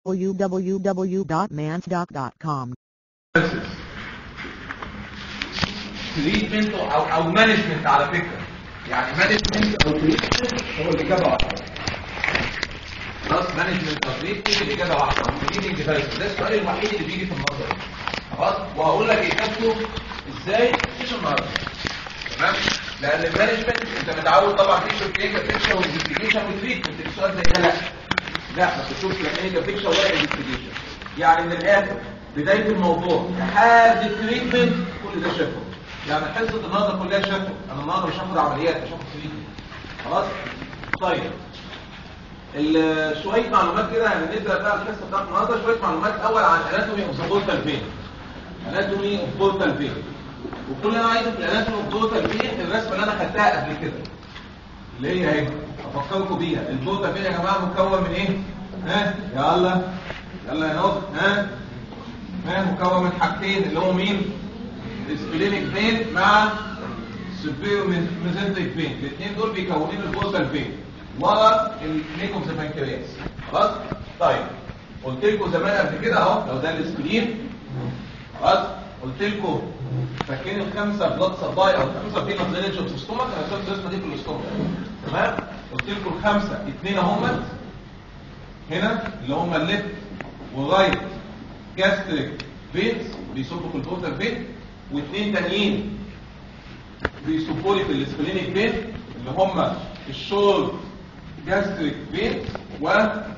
www.mansdoc.com. تريتمنت او او مانجمنت على فكره يعني مانجمنت او تريتمنت هو الاجابه واحده خلاص مانجمنت او تريتمنت الاجابه واحده تريتنج ديفايس ده السؤال الوحيد اللي بيجي في النظر خلاص وهقول لك اجابته ازاي مش النهارده تمام لان المانجمنت انت متعود طبعا تكتب كلينيكال بيكتشر وانفستيجيشن وتريتمنت السؤال زي ده لا لا ما تشوفش لا كلينيكال بيكتشر ولا انفستيجيشن يعني من الاخر بدايه الموضوع لحد التريتمنت كل ده شافه يعني حصه النهارده كلها شافه انا النهارده مش هاخد عمليات مش هاخد تريتمنت خلاص طيب ال- شويه معلومات كده هنبدا بقى الحصه بتاعت النهارده شويه معلومات اول عن اناتومي اوف بورتال فين اناتومي اوف بورتال فين وكل اللي انا عايزه في الاناتومي اوف بورتال فين الرسمه اللي انا خدتها قبل كده اللي هي اهي افكركم بيها البورتال فين يا جماعه مكون من ايه ها يلا يلا يا نور ها ها مكون من حاجتين اللي هو مين السبلينيك فين مع سوبيريور ميزنتريك فين الاثنين دول بيكونوا البورتال فين ورا الميكوم ذا بانكرياس خلاص طيب قلت لكم زمان قبل كده اهو لو ده السبلين خلاص قلت لكم فاكرين الخمسه بلاد سبلاي او الخمسه فينا درينج اوف ستومك انا شفت الرسمه دي في الاستومك تمام قلت لكم الخمسه اثنين اهمت هنا اللي هم الليفت والرايت جاستريك فينز بيصبوا في البورتال فين واثنين تانيين بيصبوا لي في السبلينيك فين اللي هم الشورت جاستريك فين و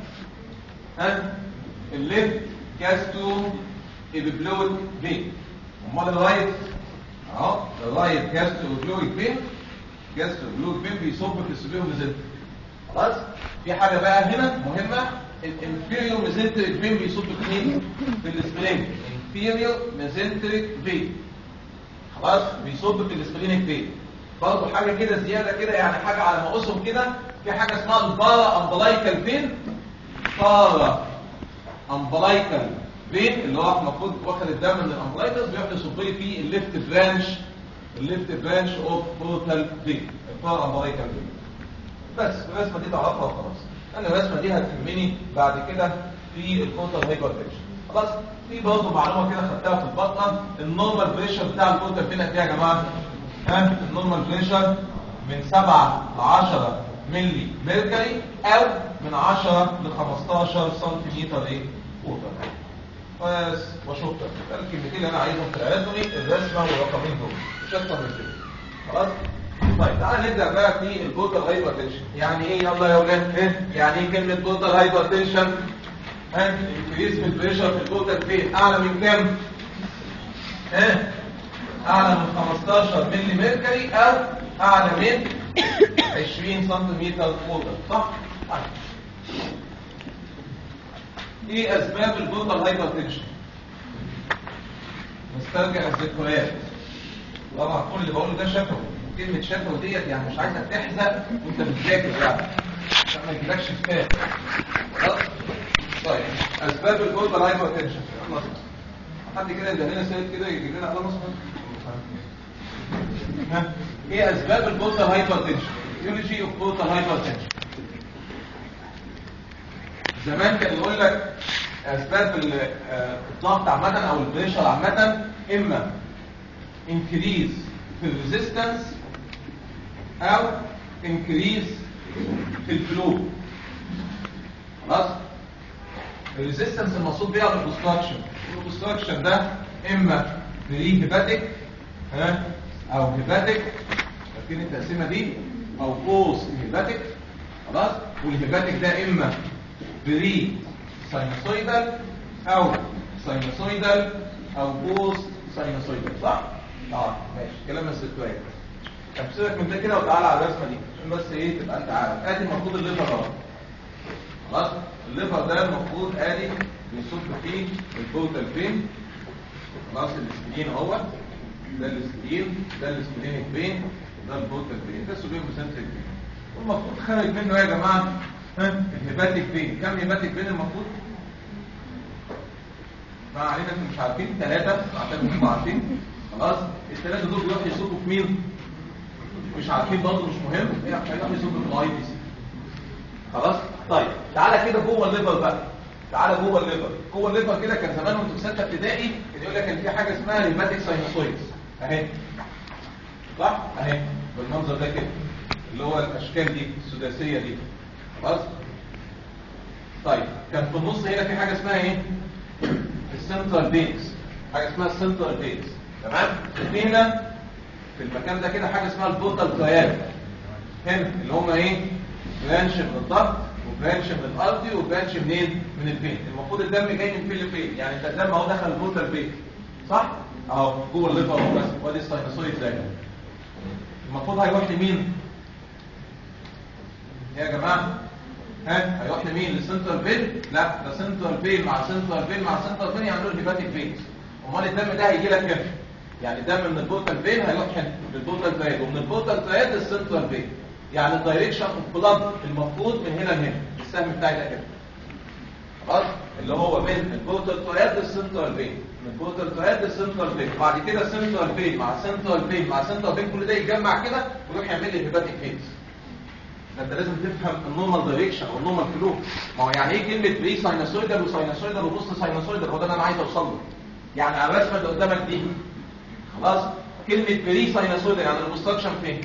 ها الليفت جاسترو ابيبلويد فين امال الرايت اهو الرايت جاسترو ابيبلويد فين جاسترو ابيبلويد فين بيصب في السبيرو ميزنتريك خلاص في حاجه بقى هنا مهمه الانفيريور ميزنتريك فين بيصب في مين في السبلين انفيريور ميزنتريك فين خلاص بيصب في السبلينيك فين برضه حاجه كده زياده كده يعني حاجه على ما اقسم كده في حاجه اسمها البارا امبلايكال فين بارا امبلايكال فين اللي هو المفروض واخد الدم من الامبلايكس بيروح يصب لي في الليفت برانش الليفت برانش اوف بورتال فين البارا امبلايكال فين بس الرسمه دي تعرفها وخلاص انا الرسمه دي هتهمني بعد كده في الكونتر هايبرتنشن خلاص في برضه معلومه كده خدتها في البطنه النورمال بريشر بتاع الكونتر فين قد ايه يا جماعه ها النورمال بريشر من 7 ل 10 ملي ميركوري او من 10 ل 15 سنتيمتر ايه ووتر بس وشكرا ده الكلمتين اللي انا عايزهم في الاناتومي الرسمه والرقمين دول مش اكتر من كده خلاص طيب تعالى نبدا بقى في البوتال هايبرتنشن يعني ايه يلا يا اولاد ايه يعني ايه كلمه بوتال هايبرتنشن ها انكريز في البريشر في البوتال فين اعلى من كام ها اعلى من 15 ملي ميركوري او اعلى من 20 سنتيمتر ووتر صح طيب. ايه اسباب البوتال هايبرتنشن نسترجع الذكريات طبعا كل اللي بقوله ده شفوي كلمة شفوي ديت يعني مش عايزك تحزق وانت بتذاكر يعني عشان ما يجيلكش كفايه خلاص طيب اسباب البوتال هايبرتنشن خلاص حد كده يدهن لنا سيد كده يجيب لنا على مصر ها ايه اسباب البوتال هايبرتنشن يولوجي اوف بوتال هايبرتنشن زمان كان يقول لك اسباب ال- آه، الضغط عامه او البريشر عامه اما انكريز في الريزيستنس او انكريز في الفلو خلاص الريزيستنس المقصود بيها الاوبستراكشن الاوبستراكشن ده اما بري هيباتيك ها او هيباتيك فاكرين التقسيمه دي او بوست هيباتيك خلاص والهيباتيك ده اما بري ساينوسويدال او ساينوسويدال او بوست ساينوسويدال صح؟ اه ماشي كلام الستوات طب سيبك من ده كده وتعالى على الرسمه دي عشان بس ايه تبقى انت عارف ادي المفروض الليفر اهو خلاص الليفر ده المفروض ادي بيصب فيه البورتال فين خلاص الاسبلين اهو ده الاسبلين ده الاسبلينيك فين ده البورتال فين ده السوبير مسنتريك فين والمفروض خارج منه ايه يا جماعه ها الهيباتيك فين كم هيباتيك فين المفروض ما علينا انتوا مش عارفين ثلاثه اعتقد انتوا عارفين خلاص الثلاثه دول بيروحوا يصبوا في مين مش عارفين برضه مش مهم هيروحوا يصبوا في الاي بي سي خلاص طيب تعالى كده جوه الليفر بقى تعالى جوه الليفر جوه الليفر كده كان زمان وانتوا في سته ابتدائي كان يقول لك كان في حاجه اسمها هيباتيك ساينوسويدز اهي صح اهي بالمنظر ده كده اللي هو الاشكال دي السداسيه دي خلاص طيب كان في النص هنا في حاجه اسمها ايه السنترال بينز حاجه اسمها السنترال بينز تمام في هنا في المكان ده كده حاجه اسمها البورتال ترايال هنا اللي هم ايه برانش من الضغط وبرانش من الارضي وبرانش منين من البين المفروض الدم جاي من فين لفين يعني انت الدم اهو دخل البورتال بين صح اهو جوه الليفر اهو بس وادي الساينوسويد زي المفروض هيروح لمين يا جماعه ها هيروح لمين للسنترال بين لا ده سنترال بين مع سنترال بين مع سنترال بين يعملوا الهيباتيك فينز امال الدم ده هيجي لك هنا يعني الدم من البورتال فين هيروح هنا للبورتال ترايد ومن البورتال ترايد للسنترال فين يعني الدايركشن اوف بلاد المفروض من هنا لهنا السهم بتاعي ده كده خلاص اللي هو من البورتال ترايد للسنترال فين من البورتال ترايد للسنترال فين وبعد كده السنترال فين مع السنترال فين مع السنترال فين كل ده يتجمع كده ويروح يعمل لي الهيباتيك فينز ده انت لازم تفهم النورمال دايركشن والنورمال فلو ما هو يعني ايه كلمه بري ساينوسويدال وساينوسويدال وبوست ساينوسويدال هو ده اللي انا عايز اوصل له يعني على الرسمه اللي قدامك دي خلاص كلمه بري ساينوسويدال يعني الاوبستراكشن فين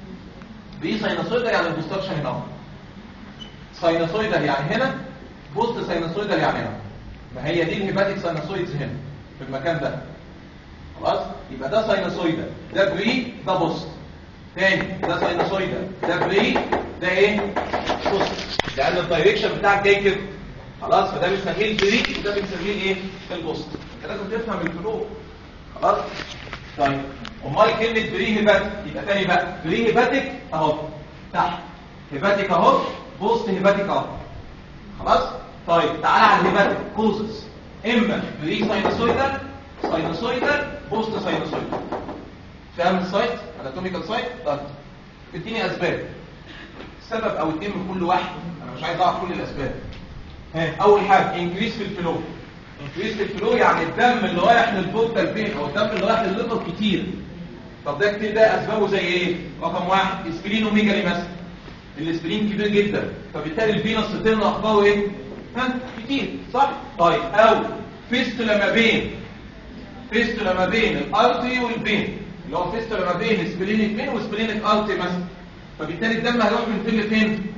بري ساينوسويدال يعني الاوبستراكشن هنا اهو ساينوسويدال يعني هنا بوست ساينوسويدال يعني هنا ما هي دي الهيباتيك ساينوسويدز هنا في المكان ده خلاص يبقى ده ساينوسويدال ده بري ده بوست تاني ده ساينوسويدال ده بري ده ايه بص لان الدايركشن بتاعك جاي كده خلاص فده بنسميه البري وده بنسميه ايه البوست انت لازم تفهم الفلو خلاص طيب امال كلمه بري هيباتيك يبقى تاني بقى بري هيباتيك اهو تحت هيباتيك اهو بوست هيباتيك اهو خلاص طيب تعالى على الهيباتيك كوزز اما بري ساينوسويدال ساينوسويدال بوست ساينوسويدال فاهم السايت اناتوميكال سايت طيب اديني اسباب سبب او اتنين من كل واحد انا مش عايز اعرف كل الاسباب ها اول حاجه انكريس في الفلو انكريس في الفلو يعني الدم اللي رايح للبورتال فين او الدم اللي رايح للليفر كتير طب ده كتير ده اسبابه زي ايه رقم واحد اسبرينوميجالي مثلا الاسبرين كبير جدا فبالتالي الفينس ترن اخباره ايه ها كتير صح طيب او فيستولا ما بين فيستولا ما بين الارتري والبين اللي هو فيستولا ما بين سبلينيك بين وسبلينيك ارتري مثلا فبالتالي الدم هيروح من فين لفين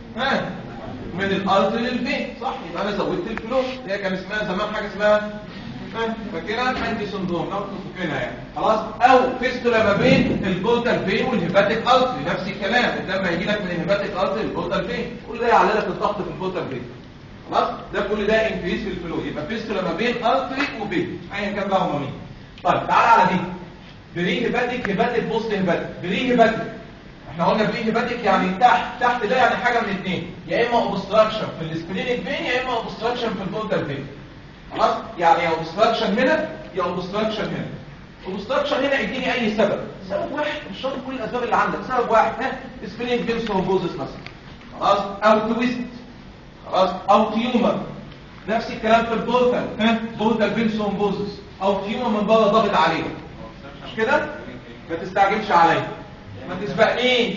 ها من الارض للبيت صح يبقى انا زودت الفلو هي كان اسمها زمان حاجه اسمها ها فاكرها مانتي سندروم لو كنتوا فاكرينها يعني خلاص او فيستولا ما بين البورتال فين والهيباتيك ارتري نفس الكلام الدم هيجي لك من الهيباتيك ارتري للبورتال فين كل ده يعلي لك الضغط في البورتال فين خلاص ده كل ده انكريس في الفلو يبقى فيستولا ما بين ارتري وبين ايا كان بقى هم مين طيب تعالى على دي بري هيباتيك هيباتيك بوست هيباتيك بري هيباتيك احنا قلنا بري هيباتيك يعني تحت تحت ده يعني حاجه من اثنين يا اما اوبستراكشن في السبلينيك فين يا اما اوبستراكشن في البورتال فين خلاص يعني يا اوبستراكشن هنا يا اوبستراكشن هنا اوبستراكشن هنا اديني اي سبب سبب واحد مش شرط كل الاسباب اللي عندك سبب واحد ها سبلينيك فين ثرومبوزس مثلا خلاص او تويست خلاص او تيومر نفس الكلام في البورتال ها بورتال فين ثرومبوزس او تيومر من بره ضاغط عليه مش كده ما تستعجلش عليا ما تسبقنيش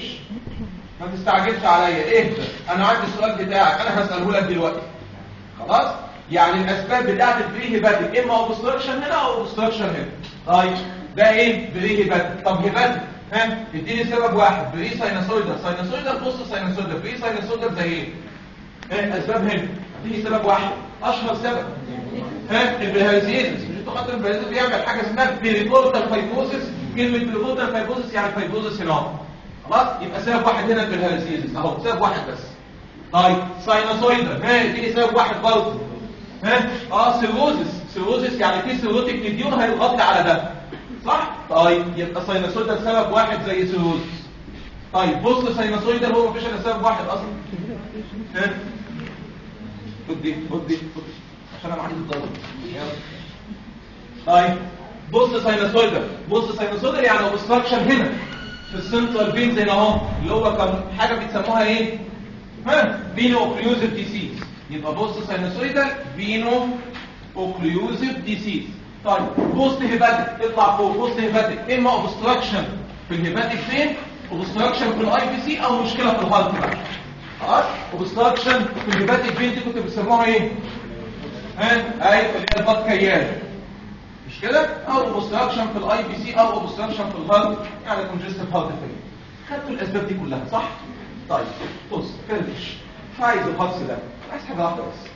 ما تستعجلش عليا اهدى انا عندي السؤال بتاعك انا هساله لك دلوقتي خلاص يعني الاسباب بتاعت البري هيباتيك اما اوبستراكشن هنا او اوبستراكشن هنا طيب ده ايه بري هيباتيك طب هيباتيك ها اديني سبب واحد بري ساينوسويدال ساينوسويدال بص ساينوسويدال بري ساينوسويدال زي ايه ها اسباب هنا اديني سبب واحد اشهر سبب ها البلهارسيزس مش انتوا خاطر البلهارسيزس بيعمل حاجه اسمها بيريبورتال فايبوسيس كلمه بيريبورتال فايبوسيس يعني فايبوسيس هنا خلاص يبقى سبب واحد هنا البلهارسيزس اهو سبب واحد بس طيب ساينوسويدال ها اديني سبب واحد برضه ها اه سيروزس سيروزس يعني في سيروتيك نديون هيغطي على ده صح طيب يبقى ساينوسويدال سبب واحد زي سيروزس طيب بص ساينوسويدال هو مفيش الا سبب واحد اصلا ها خد دي خد دي خد دي. عشان انا عندي الضغط طيب بص ساينوسويدال بص ساينوسويدال يعني اوبستراكشن هنا في السنترال فين زي ما اهو اللي هو كان حاجه بتسموها ايه ها فينو اوكليوزيف ديسيز يبقى بص ساينوسويدال فينو اوكليوزيف ديسيز طيب بوست هيباتيك اطلع فوق بوست هيباتيك اما اوبستراكشن في الهيباتيك فين اوبستراكشن في الاي بي سي او مشكله في الهارت بقى خلاص اوبستراكشن في الهيباتيك فين دي كنت بتسموها ايه ها ايوه اللي هي البط كيان مش كده او اوبستراكشن في الاي بي سي او اوبستراكشن في الهارت يعني كونجستيف هارت فيلير خدتوا الاسباب دي كلها صح طيب بص فينش مش عايز الهارت ده عايز حاجه واحده بس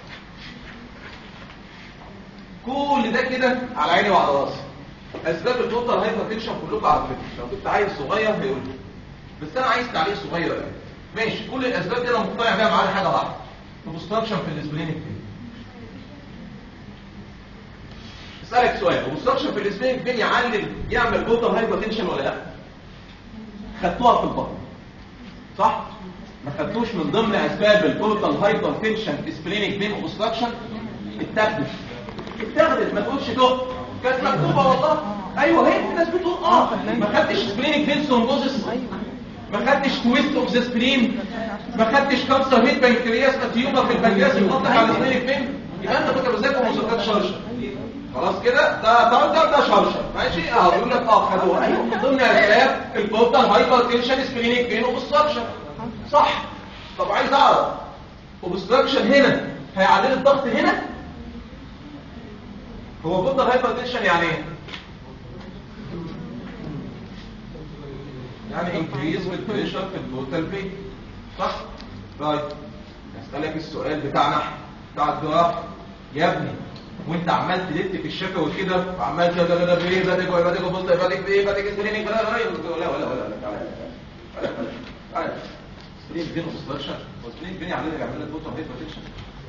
كل ده كده على عيني وعلى راسي اسباب التوتال هايبرتنشن كلكم عارفين لو كنت عايز صغير هيقول لي بس انا عايز تعليق صغير يعني ماشي كل الاسباب دي انا مقتنع بيها معايا حاجه واحده اوبستراكشن في الاسبلينيك فين اسالك سؤال اوبستراكشن في الاسبلينيك فين يعلم يعمل توتال هايبرتنشن ولا لا خدتوها في البطن صح ما خدتوش من ضمن اسباب التوتال هايبرتنشن اسبلينيك فين اوبستراكشن اتاخدت اتاخدت ما تقولش دق كانت مكتوبه والله ايوه هي في ناس بتقول اه ما خدتش سبلينيك فين ثرومبوزس ما خدتش تويست اوف ذا سبرين ما خدتش كانسر هيد بنكرياس تيومر في البنكرياس بتنطق على سبلينيك فين يبقى انت كنت بذاكر مذكرات شرشر خلاص كده ده ده ده, ده شرشر ماشي اه يقول لك اه خدوها ايوه من ضمن اسباب البورتال هايبر تنشن سبلينيك فين اوبستراكشن صح طب عايز اعرف اوبستراكشن هنا هيعلي الضغط هنا هو بورتال هايبر تنشن يعني ايه يعني انكريز في البريشر في التوتال بي صح طيب اسالك السؤال بتاعنا بتاع الجراف يا ابني وانت عمال تلت في الشفا وكده وعمال كده ده ده ايه بدك ولا بدك بص بدك ايه بدك سكريننج ولا ولا ولا ولا ولا تعالى تعالى سكرين بين اوبستراكشن وسكرين بين يعمل يعمل لك بوتو هيد بروتكشن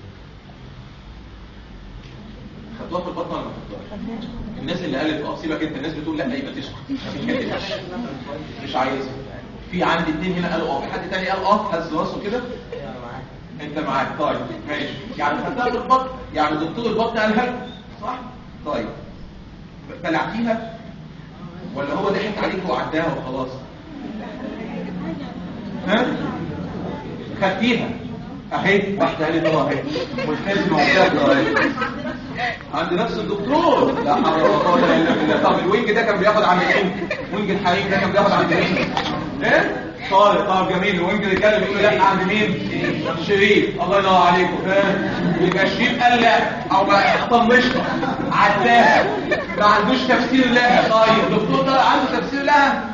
خدوها في البطن ولا ما خدوهاش الناس اللي قالت اه سيبك انت الناس بتقول لا يبقى تسكت ما تتكلمش. مش عايزها في عندي اتنين هنا قالوا اه في حد تاني قال اه هز راسه كده انت معاك طيب ماشي يعني خدتها في البطن يعني دكتور البطن قالها لك؟ صح طيب بلعتيها ولا هو ضحك عليك وعداها وخلاص ها خدتيها اهي واحده قالت اه اهي والثانيه موجوده اهي عند نفس الدكتور لا حول ولا قوه الا بالله طب الوينج ده كان بياخد عند مين وينج الحريم ده كان بياخد عند مين ايه طارق طارق جميل الوينج اللي كان بيقول لا عند مين شريف الله ينور عليكم فاهم يبقى شريف قال لا او ما طنشها عداها ما عندوش تفسير لها طيب الدكتور ده عنده تفسير لها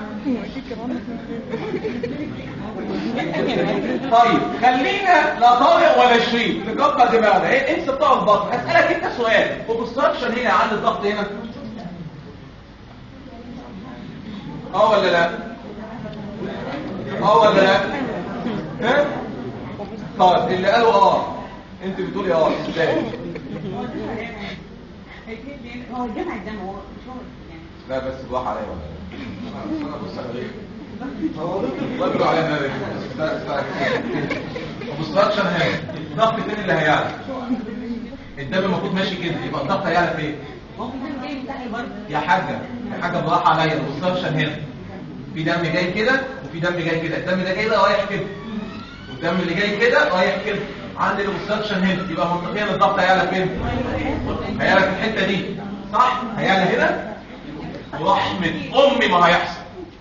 طيب خلينا لا طارق ولا شريف نكبر دماغنا ايه انسى بتاع البطن اسالك انت سؤال اوبستراكشن هنا عند الضغط هنا اه ولا لا اه ولا لا ها طيب اللي قالوا اه انت بتقولي اه ازاي هو الجامع ده هو مش هو يعني لا بس بواح عليا ولا انا بص على ايه الله يبارك على النبي اوبستراكشن هنا الضغط فين اللي هيعلى الدم المفروض ماشي كده يبقى الضغط هيعلى فين هو في دم جاي من تحت برضه يا حاجه يا حاجه بالراحه عليا الاوبستراكشن هنا في دم جاي كده وفي دم جاي كده الدم ده جاي ده رايح كده والدم اللي جاي كده رايح كده عند الاوبستراكشن هنا يبقى منطقيا الضغط هيعلى فين هيعلى في الحته دي صح هيعلى هنا ورحمه امي ما هيحصل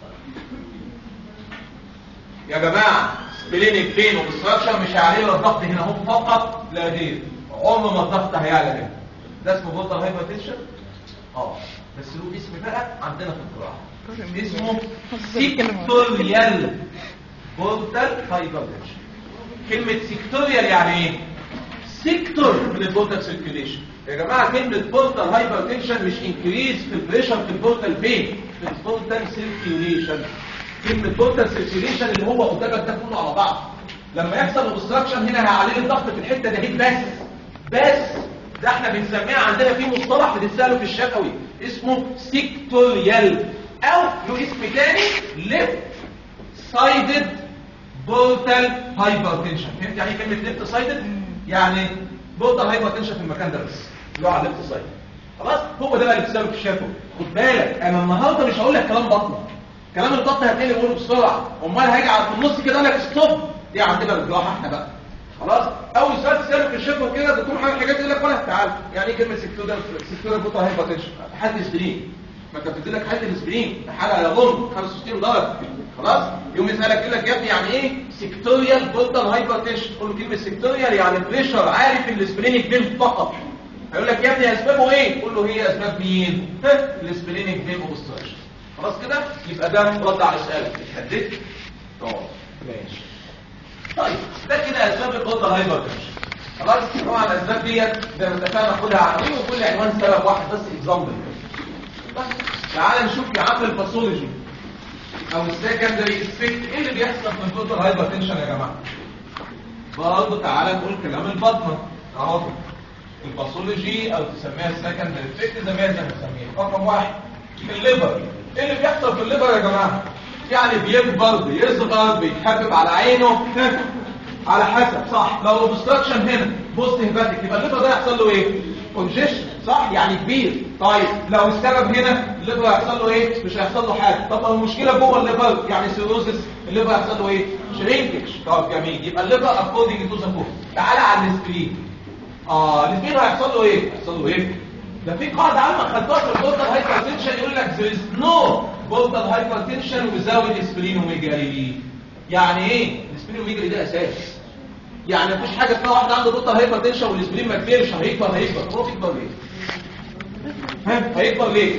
يا جماعه سبلينك فين اوبستراكشن مش هيعلى الضغط هنا هو فقط لا غير عمر ما الضغط هيعلى هنا ده اسمه بوتر هايبرتنشن اه بس له اسم بقى عندنا في القراءه اسمه سيكتوريال بورتال هايبرتنشن كلمة سيكتوريال يعني ايه؟ سيكتور من البورتال سيركيوليشن يا جماعة كلمة بورتال هايبرتنشن مش انكريز في البريشر في البورتال فين؟ في البورتال سيركيوليشن كلمة بورتال سيركيوليشن اللي هو قدامك ده كله على بعض لما يحصل اوبستراكشن هنا هيعلي الضغط في الحتة دي بس بس ده احنا بنسميها عندنا في مصطلح بنساله في الشفوي اسمه سيكتوريال او له اسم تاني ليفت سايدد بورتال هايبرتنشن فهمت يعني ايه كلمه ليفت سايدد يعني بورتال هايبرتنشن في المكان ده بس اللي هو على الليفت سايد خلاص هو ده بقى اللي بتساله في الشفوي خد بالك انا النهارده مش هقول لك كلام بطنه كلام البطن هتلاقي بقوله بسرعه امال هيجي على في النص كده اقول لك ستوب دي عندنا الجراحه احنا بقى خلاص اول سؤال تساله في الشفه وكده دكتور حاجه حاجات يقول لك ولا تعال يعني ايه كلمه سيكتورال سيكتورال بوتر هايبرتنشن حد اسبرين ما انت بتدي لك حد الاسبرين حاله يضم 65 درجه خلاص يوم يسالك يقول لك يا ابني يعني ايه سيكتوريال بوتر هايبرتنشن تقول له كلمه سيكتوريال يعني بريشر عارف الاسبرينيك بين فقط هيقول لك يا ابني اسبابه ايه قول له هي اسباب مين ها السبلينيك فين اوبستراكشن خلاص كده يبقى ده رد على سؤالك اتحددت طب ماشي طيب ده كده اسباب البطل هايبرتنشن خلاص طبعا الاسباب ديت زي ما اتفقنا ناخدها عناوين وكل عنوان سبب واحد بس اكزامبل بس تعال نشوف يا عم الباثولوجي او السكندري افكت ايه اللي بيحصل في البطل هايبرتنشن يا جماعه برضه تعالى نقول كلام البطنه اهو الباثولوجي او تسميها السكندري افكت زي ما انت بتسميها رقم واحد الليفر ايه اللي بيحصل في الليفر يا جماعه يعني بيكبر بيصغر بيتحبب على عينه على حسب صح لو اوبستراكشن هنا بوست هيباتيك يبقى الليفر ده يحصل له ايه كونجيشن صح يعني كبير طيب لو السبب هنا الليفر هيحصل له ايه مش هيحصل له حاجه طب لو المشكله جوه الليفر يعني سيروزس الليفر هيحصل له ايه شرينكج طب جميل يبقى الليفر اكوردنج تو ذا كود تعالى على السبلين اه السبلين هيحصل له ايه هيحصل له ايه ده في قاعده عامه خدتوها في البورتال هايبرتنشن يقول لك there is no portal hypertension without splenomegaly يعني ايه السبلينوميجري ده اساس يعني مفيش حاجه اسمها واحد عنده بطل هايبرتنشن والسبلين ما كبرش هيكبر هيكبر هو بيكبر ليه ها هيكبر ليه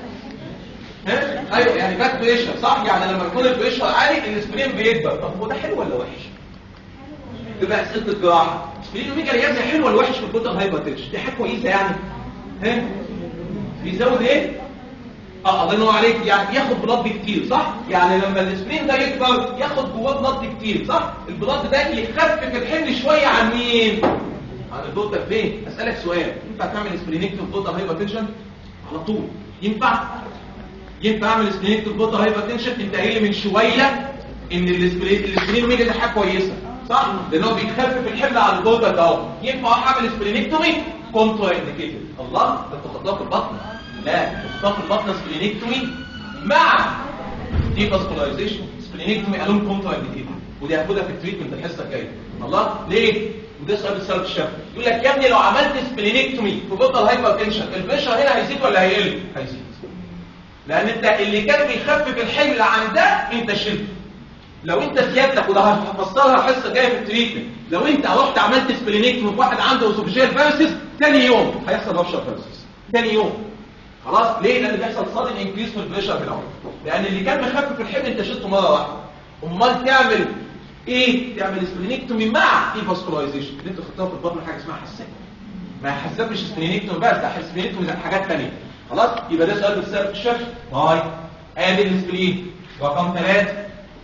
ها ايوه يعني باك بريشر صح يعني لما يكون البريشر عالي السبلين بيكبر طب هو ده حلو ولا وحش تبقى اسئله الجراحه السبلينوميجري يا ابني حلو ولا وحش في البطل هايبرتنشن دي حاجه كويسه يعني ها بيزود ايه اه الله ينور عليك يعني بياخد بلاد كتير صح يعني لما السبرين ده يكبر ياخد جواه بلاد كتير صح البلاد ده يخفف الحمل شويه عن مين عن الدكتور فين اسالك سؤال ينفع تعمل سبرينيكتيف بوتر هايبرتنشن على طول ينفع ينفع اعمل سبرينيكتيف بوتر هايبرتنشن انت قايل لي من شويه ان السبرين السبرين ميجا ده حاجه كويسه صح لان هو بيخفف الحمل على الدكتور ده اهو ينفع اعمل سبرينيكتومي كونترا انديكيتد الله ده انت خدتها في البطن لا خدتها في البطن سبلينيكتومي مع دي فاسكولايزيشن سبلينيكتومي الون كونترا انديكيتد ودي هاخدها في التريتمنت الحصه الجايه الله ليه وده سؤال السبب الشفوي يقول لك يا ابني لو عملت سبلينيكتومي في بطل هايبرتنشن البريشر هنا هيزيد ولا هيقل هيزيد لان انت اللي كان بيخفف الحمل عن ده انت شلته لو انت سيادتك وده هفصلها الحصه الجايه في التريتمنت لو انت رحت عملت سبلينيكتومي في واحد عنده اوسوفيجيال فيروسيس ثاني يوم هيحصل رابشر فيروسيس ثاني يوم خلاص ليه لان بيحصل صادم انكريس في البريشر في الاول لان اللي كان مخفف الحمل انت شلته مره واحده امال تعمل ايه تعمل سبلينيكتومي مع ايفاسكولايزيشن اللي انت خدتها في البطن حاجه اسمها حساسيه ما حساسيه مش سبلينيكتومي بس ده سبلينيكتومي ده حاجات ثانيه خلاص يبقى ده سؤال بسبب الشفت طيب ادي السبلين رقم ثلاثة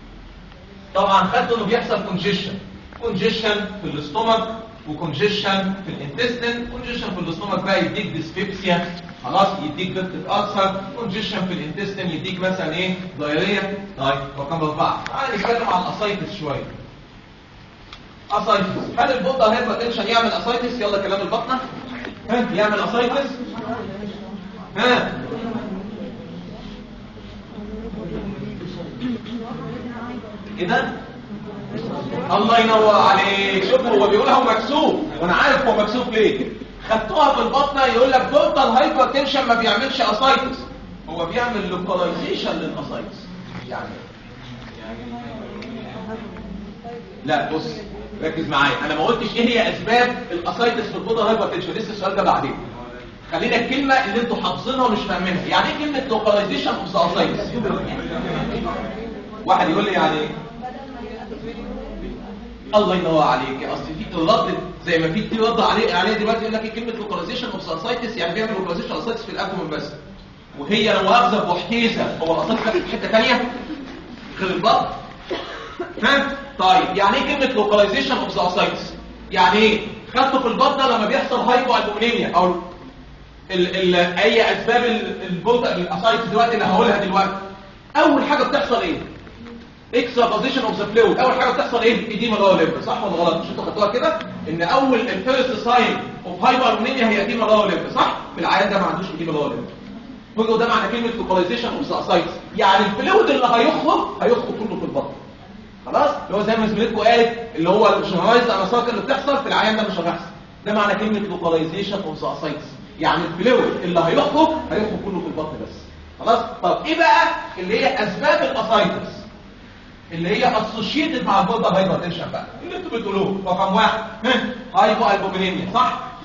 طبعا خدته انه بيحصل كونجيشن كونجيشن في الاستومك وكونجيشن في الانتستين كونجيشن في الاستومك بقى يديك ديسبيبسيا خلاص يديك بنت ألسر كونجيشن في الانتستين يديك مثلا ايه دايريا طيب رقم اربعه تعالى نتكلم عن الاسايتس شويه اسايتس هل البطه هايبرتنشن يعمل اسايتس يلا كلام البطنه ها يعمل اسايتس ها كده الله ينور عليك شوف هو بيقول هو مكسوف وانا عارف هو مكسوف ليه خدتوها في البطنه يقول لك بورتال هايبرتنشن ما بيعملش اسايتس هو بيعمل لوكاليزيشن للاسايتس يعني لا بص ركز معايا انا ما قلتش ايه هي اسباب الاسايتس في البورتال هايبرتنشن لسه السؤال ده بعدين خلينا الكلمه اللي انتوا حافظينها ومش فاهمينها يعني ايه كلمه لوكاليزيشن اوف ذا اسايتس واحد يقول لي يعني ايه الله ينور عليك اصل في الرد زي ما في كتير رد عليه عليه دلوقتي يقول لك ايه كلمه لوكاليزيشن اوف سايتس يعني بيعمل لوكاليزيشن اسايتس في الابدومن بس وهي لو اخذ بوحتيزه هو الاسايتس في حته ثانيه غير البطن ها طيب يعني ايه كلمه لوكاليزيشن اوف اسايتس يعني ايه خدته في البطنه لما بيحصل هايبو البومينيميا او ال ال اي اسباب البولتا الاسايتس دلوقتي اللي هقولها دلوقتي اول حاجه بتحصل ايه اكسبوزيشن اوف ذا فلويد اول حاجه بتحصل ايه ايديما لو ليمب صح ولا غلط مش انتوا خدتوها كده ان اول الفيرست ساين اوف هايبرمونيميا هي ايديما لو ليمب صح في العيان ده ما عندوش ايديما لو ليمب كله ده معنى كلمه لوكاليزيشن اوف ذا اسايتس يعني الفلويد اللي هيخرج هيخرج كله في البطن خلاص اللي هو زي ما زميلتكم قالت اللي هو الجنرالايز اناساك اللي بتحصل في العيان ده مش هيحصل ده معنى كلمه لوكاليزيشن اوف ذا اسايتس يعني الفلويد اللي هيخرج هيخرج كله في البطن بس خلاص طب ايه بقى اللي هي اسباب الاسايتس اللي هي اسوشيتد مع البوردر هايبرتنشن بقى اللي انتوا بتقولوه رقم واحد هايبو البومينيميا صح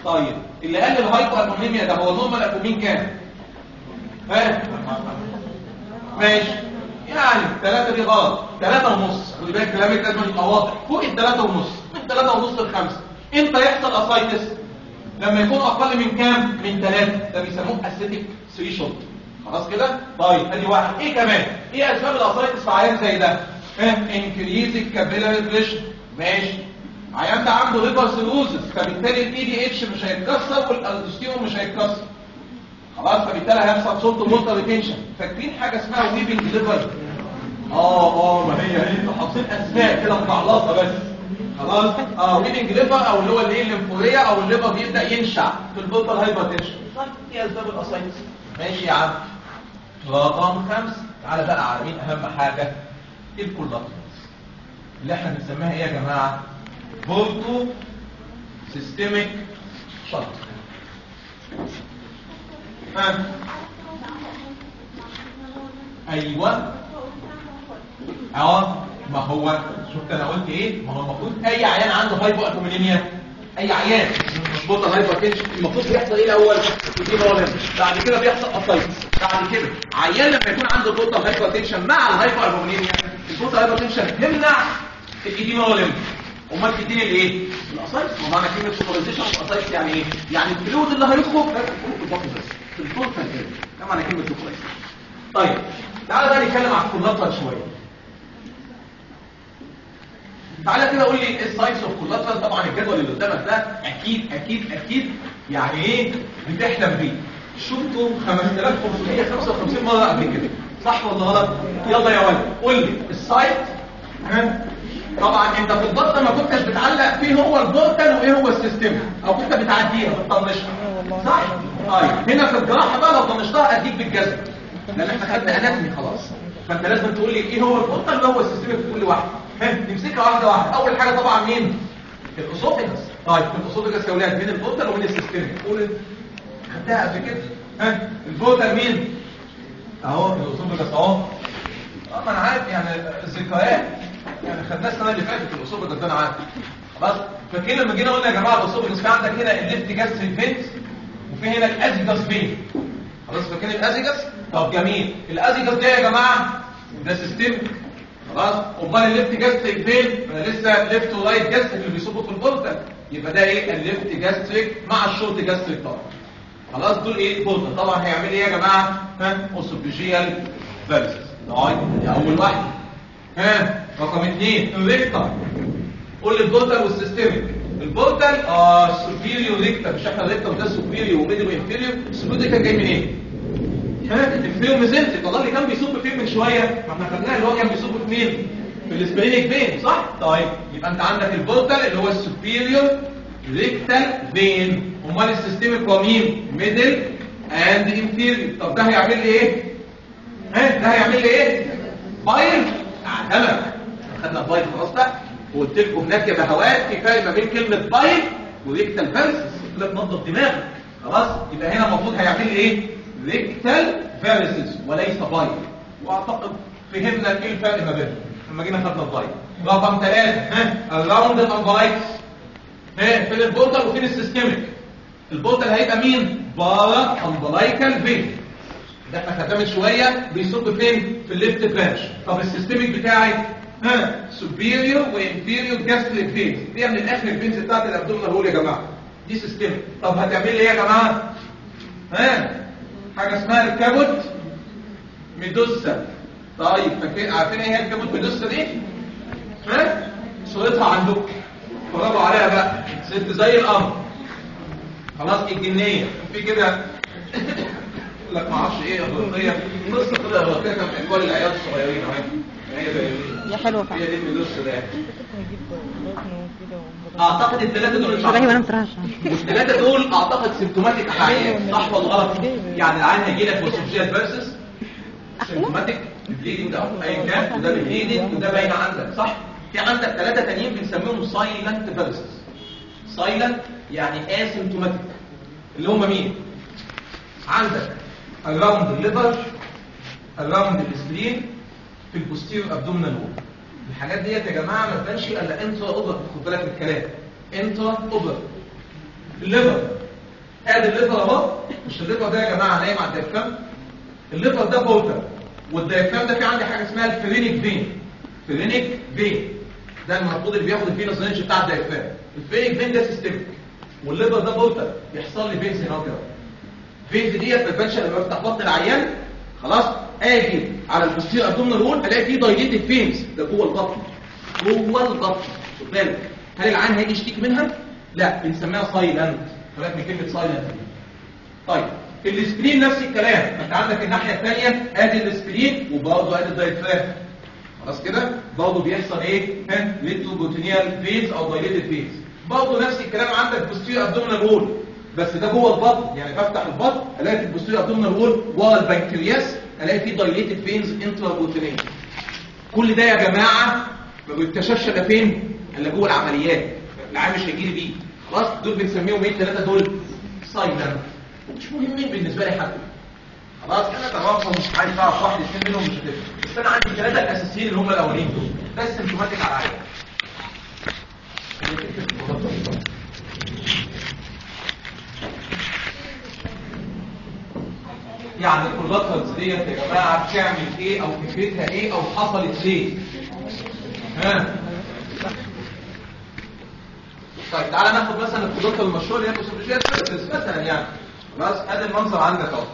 طيب اللي قال الهايبو البومينيا ده هو نورمال البومين كام ها ماشي يعني ثلاثة دي غلط ثلاثة ونص خلي بالك كلامك لازم يبقى واضح فوق الثلاثة ونص من ثلاثة ونص لخمسة امتى يحصل اسايتس لما يكون اقل من كام من ثلاثة ده بيسموه اسيتيك ثريشولد خلاص كده طيب ادي واحد ايه كمان ايه اسباب الاسايتس في عيان زي ده انكريز الكابيلاري بريشر ماشي عيان ده عنده ليبر سيروزس فبالتالي الاي دي اتش مش هيتكسر والالدوستيرون مش هيتكسر خلاص فبالتالي هيحصل صوت موتر ريتنشن فاكرين حاجه اسمها ويبنج ليفر اه اه ما هي هي انتوا حاطين اسماء كده متعلقه بس خلاص اه ويبنج ليفر او اللي هو الايه الليمفوريه او الليفر بيبدا ينشع في البوتر هايبرتنشن ايه اسباب الاسايتس ماشي يا عم رقم خمس تعالى بقى على مين اهم حاجه الكولاترالز اللي احنا بنسميها ايه يا جماعه بورتو سيستميك شوك ها ايوه اه ما هو شفت انا قلت ايه ما هو المفروض اي عيان عنده هايبو اكومينيميا اي عيان مظبوط الهايبر تنشن المفروض بيحصل ايه الاول يجيب هولم بعد كده بيحصل اسايتس بعد كده عيان لما يكون عنده توتال هايبر تنشن مع الهايبر اكومينيميا التوتال هايبر تنشن تمنع الايديما هولم امال تديني الايه الاسايتس ما معنى كلمه سوبريزيشن والاسايتس يعني ايه يعني الفلويد اللي هيخرج هيخرج في البطن بس في التوتال كده ده معنى كلمه سوبريزيشن طيب تعالى بقى نتكلم عن الكولاترال شويه تعالى كده قول لي ايه السايز اوف كولاترال طبعا الجدول اللي قدامك ده اكيد اكيد اكيد يعني ايه بتحلم بيه شفته 5555 مره قبل كده صح ولا غلط يلا يا ولد قول لي السايت ها طبعا انت في البطن ما كنتش بتعلق فيه هو البورتال وايه هو السيستم او كنت بتعديها بتطنشها صح طيب هنا في الجراحه بقى لو طنشتها اديك بالجزم لان احنا خدنا اناتومي خلاص فانت لازم تقول لي ايه هو البورتال اللي هو السيستم في كل واحد ها نمسكها واحده واحده اول حاجه طبعا مين الاسوفيجاس طيب الاسوفيجاس يا ولاد مين البورتال ومين السيستم قول خدتها قبل كده ها البورتال مين اهو الاسوفيجاس اهو اه ما انا عارف يعني الذكريات يعني خدناه السنه اللي فاتت الاسوفيجاس ده انا عارف خلاص فاكرين لما جينا قلنا يا جماعه الاسوفيجاس في عندك هنا الليفت جاستريك فينز وفي هنا الازيجاس فين خلاص فاكرين الازيجاس طب جميل الازيجاس ده يا جماعه ده سيستم خلاص امال الليفت جاستريك فين انا لسه ليفت ورايت جاستريك اللي بيصبوا في البورتال يبقى ده ايه الليفت جاستريك مع الشورت جاستريك طبعا خلاص دول ايه بورتال طبعا هيعمل ايه يا جماعه ها اوسوفيجيال فيرسس طيب دي اول واحده ها رقم اثنين الريكتر قول لي البورتال والسيستميك البورتال اه سوبيريور ريكتر مش احنا الريكتر ده سوبيريور وميدل وانفيريور السوبيريور كان جاي منين؟ إيه؟ ها الفيلم ميزنتي طلع اللي كان بيصب فين من شويه ما احنا خدناه اللي هو كان بيصب في مين في السبرينيك فين صح طيب يبقى انت عندك البورتال اللي هو السوبيريور ريكتال فين امال السيستميك هو مين ميدل اند انفيريور طب ده هيعمل لي ايه ها ده هيعمل لي ايه بايل اعتمد خدنا بايل خلاص بقى وقلت لكم هناك يا بهوات في فرق ما بين كلمه بايل وريكتال فيرسس كده تنظف دماغك خلاص يبقى هنا المفروض هيعمل لي ايه ريكتال فيرسز وليس بايل واعتقد فهمنا ايه الفرق ما بينهم لما جينا خدنا البايل رقم ثلاثة ها الراوند امبلايتس ها فين البورتال وفين السيستميك البورتال هيبقى مين بارا امبلايكال فين ده احنا خدناه من شويه بيصب فين في الليفت برانش طب السيستميك بتاعي ها سوبيريور وانفيريور جاستريك فينز دي من الاخر الفينز بتاعت الابدومينال هول يا جماعه دي سيستميك طب هتعمل لي ايه يا جماعه ها حاجه اسمها الكابوت ميدوسا طيب فاكرين عارفين ايه هي الكابوت ميدوسا دي ها صورتها عندكم اتفرجوا عليها بقى ست زي القمر خلاص الجنيه في كده يقول لك ما اعرفش ايه اغريقيه قصه كده اغريقيه كان في كل العيال الصغيرين اهي هي زي دي حلوة فعلا هي دي الميدوسا ده اعتقد الثلاثه دول مش شبهي وانا مترعش والثلاثه دول اعتقد سيمتوماتيك احيانا صح ولا غلط يعني العين هيجي لك وسوفجيال فيرسس سيمتوماتيك بليدنج ده ايا كان وده بليدنج وده باين عندك صح في عندك ثلاثه تانيين بنسميهم سايلنت فيرسس سايلنت يعني اسيمتوماتيك اللي هم مين عندك الراوند الليفر الراوند السبلين في البوستيريور ابدومينال وول الحاجات ديت يا جماعه ما تبانش الا انترا اوبر خد بالك من الكلام انترا اوبر الليفر ادي الليفر اهو مش الليفر ده يا جماعه نايم على الدايفرام الليفر ده بورتر والدايفرام ده في عندي حاجه اسمها الفرينيك فين فرينيك فين ده المفروض اللي بياخد الفينوس رينج بتاع الدايفرام الفرينيك فين ده سيستمك والليفر ده بورتر بيحصل لي فينز هنا كده فينز ديت ما تبانش لما بفتح بطن العيان خلاص اجي على البوستير ابدومينال وول الاقي فيه دايليتد فينز ده جوه البطن جوه البطن خد بالك هل العيان هيجي يشتكي منها؟ لا بنسميها سايلنت خلي من كلمه سايلنت طيب السكرين نفس الكلام انت عندك الناحيه الثانيه ادي السكرين وبرضه ادي الدايفرام خلاص كده برضه بيحصل ايه ها ليتوبوتينيال فيز او دايليتد فيز برضه نفس الكلام عندك بوستير ابدومينال وول بس ده جوه البطن يعني بفتح البطن الاقي في البوستير ابدومينال وول ورا البنكرياس الاقي فيه دايليتد فينز انترابوتينيه كل ده يا جماعه ما بيكتشفش الا فين الا جوه العمليات العام مش هيجي لي بيه خلاص دول بنسميهم ايه الثلاثه دول سايلنت مش مهمين بالنسبه لي حتى خلاص انا توقع مش عايز اعرف واحد اثنين منهم مش هتفرق بس انا عندي الثلاثه الاساسيين اللي هم الاولين دول ده السيمتوماتيك على العين يعني الكولاترالز ديت يا جماعه بتعمل ايه او فكرتها ايه او حصلت ليه ها طيب تعالى ناخد مثلا الكولاترال المشهور اللي هي الاسوفيجيال مثلا يعني خلاص ادي المنظر عندك اهو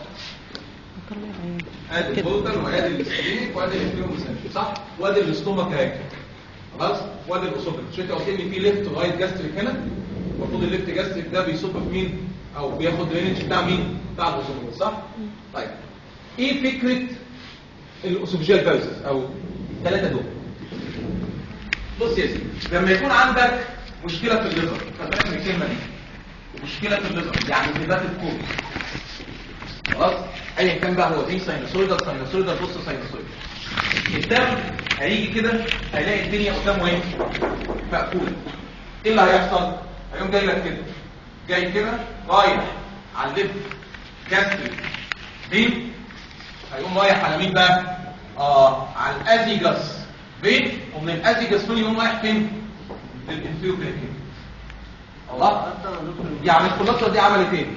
ادي البوتل وادي السليك وادي الانفيومسن صح وادي الاستومك اهي خلاص وادي الاسوفيج مش انت قلت لي في ليفت رايت جاستريك هنا المفروض الليفت جاستريك ده بيصب في مين او بياخد رينج بتاع مين بتاع الاسوفيج صح طيب ايه فكره الاسوفيجيال فيرسز او الثلاثه دول بص يا سيدي لما يكون عندك مشكله في الليفر خد من الكلمه دي مشكله في الليفر يعني نبات الكوب خلاص ايا كان بقى هو دي ساينوسويدال ساينوسويدال بص ساينوسويدال الدم هيجي كده هيلاقي الدنيا قدامه ايه مقفوله ايه اللي هيحصل هيقوم جاي لك كده جاي كده رايح على الليفت جاستريك فين هيقوم رايح على مين بقى اه على الازيجاس فين ومن الازيجاس فين يقوم رايح فين للانفيو بريكين الله يعني الكولاترا دي عملت ايه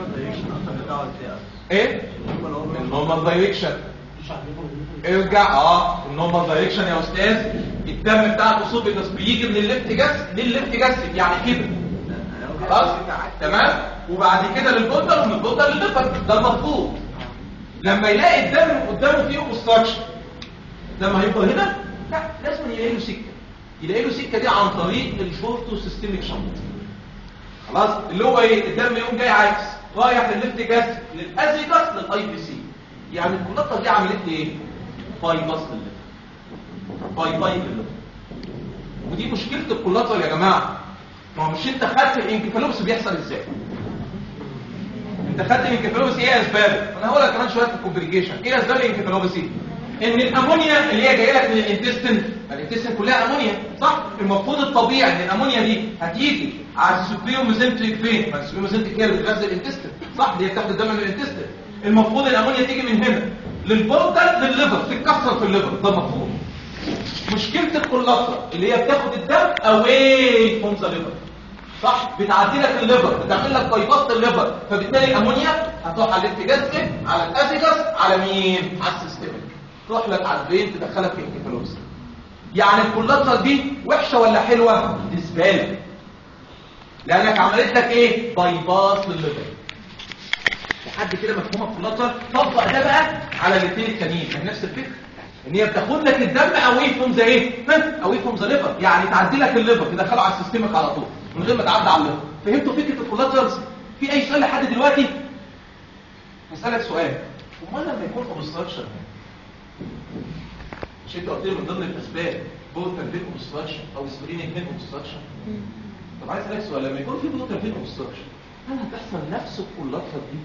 ايه النورمال دايركشن ارجع اه النورمال دايركشن يا استاذ الدم بتاع الاسوفيجاس بيجي من الليفت جاس للليفت جاس يعني كده خلاص تمام وبعد كده للبودر ومن البودر للليفر ده المفروض لما يلاقي الدم قدامه فيه اوبستراكشن الدم هيفضل هنا لا لازم يلاقي له سكه يلاقي له سكه دي عن طريق البورتو سيستميك شنط خلاص اللي هو ايه الدم يقوم جاي عكس رايح للليفت جاس للازيجاس للاي بي سي يعني الكولاتة دي عملت لي ايه باي باس للليفر باي باي للليفر ودي مشكله الكولاتة يا جماعه ما هو مش انت خدت الانكفالوبس بيحصل ازاي انت خدت الانكفالوبس ايه اسباب انا هقول لك كمان شويه في الكومبليكيشن ايه اسباب الانكفالوبس ان الامونيا اللي هي جايه لك من الانتستين الانتستين كلها امونيا صح المفروض الطبيعي ان الامونيا دي هتيجي على السوبريو ميزنتريك فين ما السوبريو ميزنتريك هي اللي بتغذي الانتستين صح اللي هي بتاخد الدم من الانتستين المفروض الامونيا تيجي من هنا للبوردر للليفر تتكسر في الليفر ده المفروض مشكله الكولاترا اللي هي بتاخد الدم اواي فروم ذا ليفر صح بتعدي لك الليفر بتعمل لك بايباس الليفر فبالتالي الامونيا هتروح على الانتجاستيك على الاسيجاس على مين على السيستميك تروح لك على البين تدخلك في انكفالوبس يعني الكولاترا دي وحشه ولا حلوه بالنسبه لك لانك عملت لك ايه بايباس للليفر لحد كده مفهوم الكولاترا طبق ده بقى على الاثنين التانيين من نفس الفكره ان هي بتاخد لك الدم اوي فروم ذا ايه اوي فروم ذا ليفر يعني تعدي لك الليفر تدخله على السيستمك على طول من غير ما تعدي على الليفر فهمتوا فكره الكولاترالز في اي سؤال لحد دلوقتي هسالك سؤال امال لما يكون اوبستراكشن مش انت قلت لي من ضمن الاسباب بوتر فين اوبستراكشن او سبرينيك فين اوبستراكشن طب عايز اسالك سؤال لما يكون في بوتر فين اوبستراكشن هل هتحصل نفس الكولاترال دي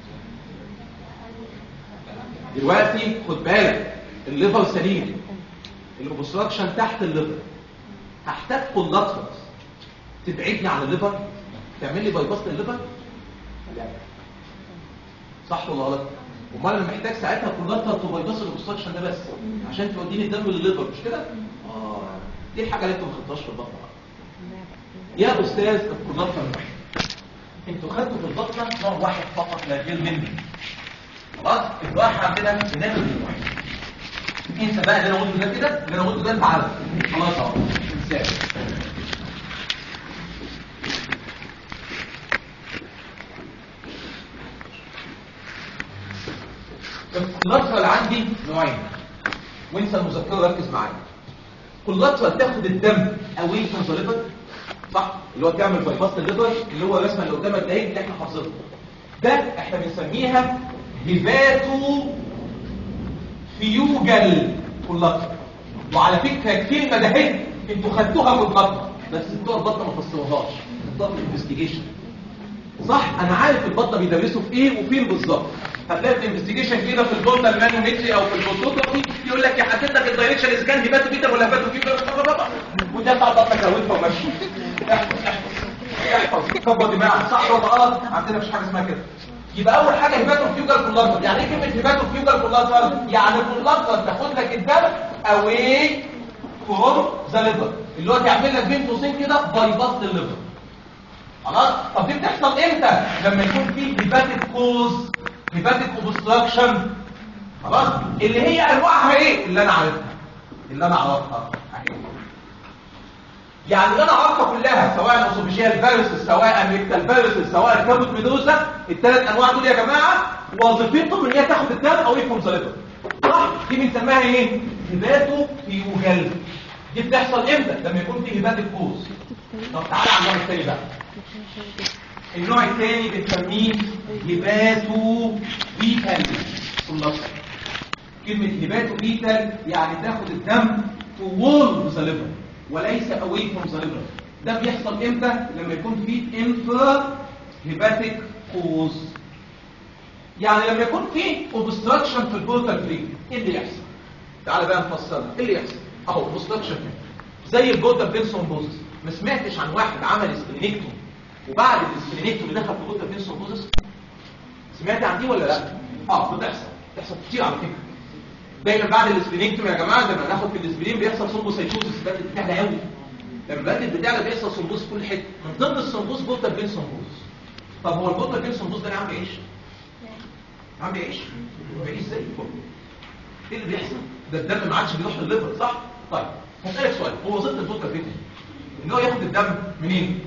دلوقتي خد بالك الليفر سليم الاوبستراكشن تحت الليفر هحتاج كولاترال تبعدني عن الليفر تعمل لي بايباس للليفر لا صح ولا غلط امال انا محتاج ساعتها كولاترال تو بايباس الاوبستراكشن ده بس عشان توديني الدم للليفر مش كده اه دي الحاجه اللي انت ما خدتهاش في البطن يا استاذ الكولاترال انتوا خدتوا في البطنه نوع واحد فقط لا غير منه خلاص الواحد عندنا بنعمل نوعين انسى بقى اللي انا قلته ده كده اللي انا قلته ده انت عارف خلاص اهو انساه الكولاترال عندي نوعين وانسى المذكره ركز معايا كولاترال تاخد الدم اوي من ذا ليفر صح اللي هو تعمل بايباس للليفر اللي هو الرسمه اللي قدامك ده اللي احنا حافظينها ده احنا بنسميها هيباتو فيوجل كولاترال وعلى فكره الكلمه ده هي انتوا خدتوها في البطنه بس بتوع البطنه ما فسروهاش خدتوها في الانفستيجيشن صح انا عارف البطنه بيدرسوا في ايه وفين بالظبط هتلاقي في الانفستيجيشن كده في البورتال مانومتري او في البوتوجرافي يقول لك يحدد لك الدايركشن اذا كان هيباتو بيتا ولا هيباتو بيتا وده بتاع البطنه كروتها وماشي احفظ احفظ احفظ كبر دماغك صح ولا غلط عندنا مش حاجه اسمها كده يبقى اول حاجه هيباتو فيوجر كولاترال يعني ايه كلمه هيباتو فيوجر كولاترال يعني كولاترال تاخد لك الدم اواي فروم ذا ليفر اللي هو تعمل لك بين قوسين كده بايباس للليفر خلاص طب دي بتحصل امتى لما يكون في هيباتيك كوز هيباتيك اوبستراكشن خلاص اللي هي انواعها ايه اللي انا عارفها اللي انا اعرفها أهي. يعني اللي انا اعرفها كلها سواء اسوفيجيال فيروس سواء ميكتال فيروس سواء كابوت ميدوزا الثلاث انواع دول يا جماعه وظيفتهم ان هي تاخد الدم او يكون ظالمه صح دي بنسميها ايه هيباتو فيوجل دي بتحصل امتى لما يكون في هيباتيك كوز طب تعالى على النوع الثاني بقى النوع الثاني بنسميه هيباتو بيتال كولاترال كلمة هيباتو بيتال يعني تاخد الدم تورد ذا ليفر وليس اواي فروم ذا ليفر ده بيحصل امتى لما يكون في انفرا هيباتيك كوز يعني لما يكون في اوبستراكشن في البورتال برين ايه اللي يحصل تعالى بقى نفسرها ايه اللي يحصل اهو اوبستراكشن زي البورتال برين ثرومبوزس ما سمعتش عن واحد عمل سبلينكتوم وبعد السبلينكتوم دخل في البورتال برين ثرومبوزس سمعت عن دي ولا لا اه بتحصل بتحصل كتير على فكره دايما بعد الاسبلينكتوم يا جماعه لما ناخد في الاسبلين بيحصل ثرومبوسايتوزس بدات بتعلى قوي لما بدات بتعلى بيحصل ثرومبوز في كل حته من ضمن الثرومبوز بورتال برين ثرومبوز طب هو البورتال برين ثرومبوز ده عامل ايش عم بيعيش بيعيش زي الفل ايه اللي بيحصل ده الدم ما عادش بيروح للليفر صح طيب هسألك سؤال هو وظيفه الفوكا فين ان هو ياخد الدم منين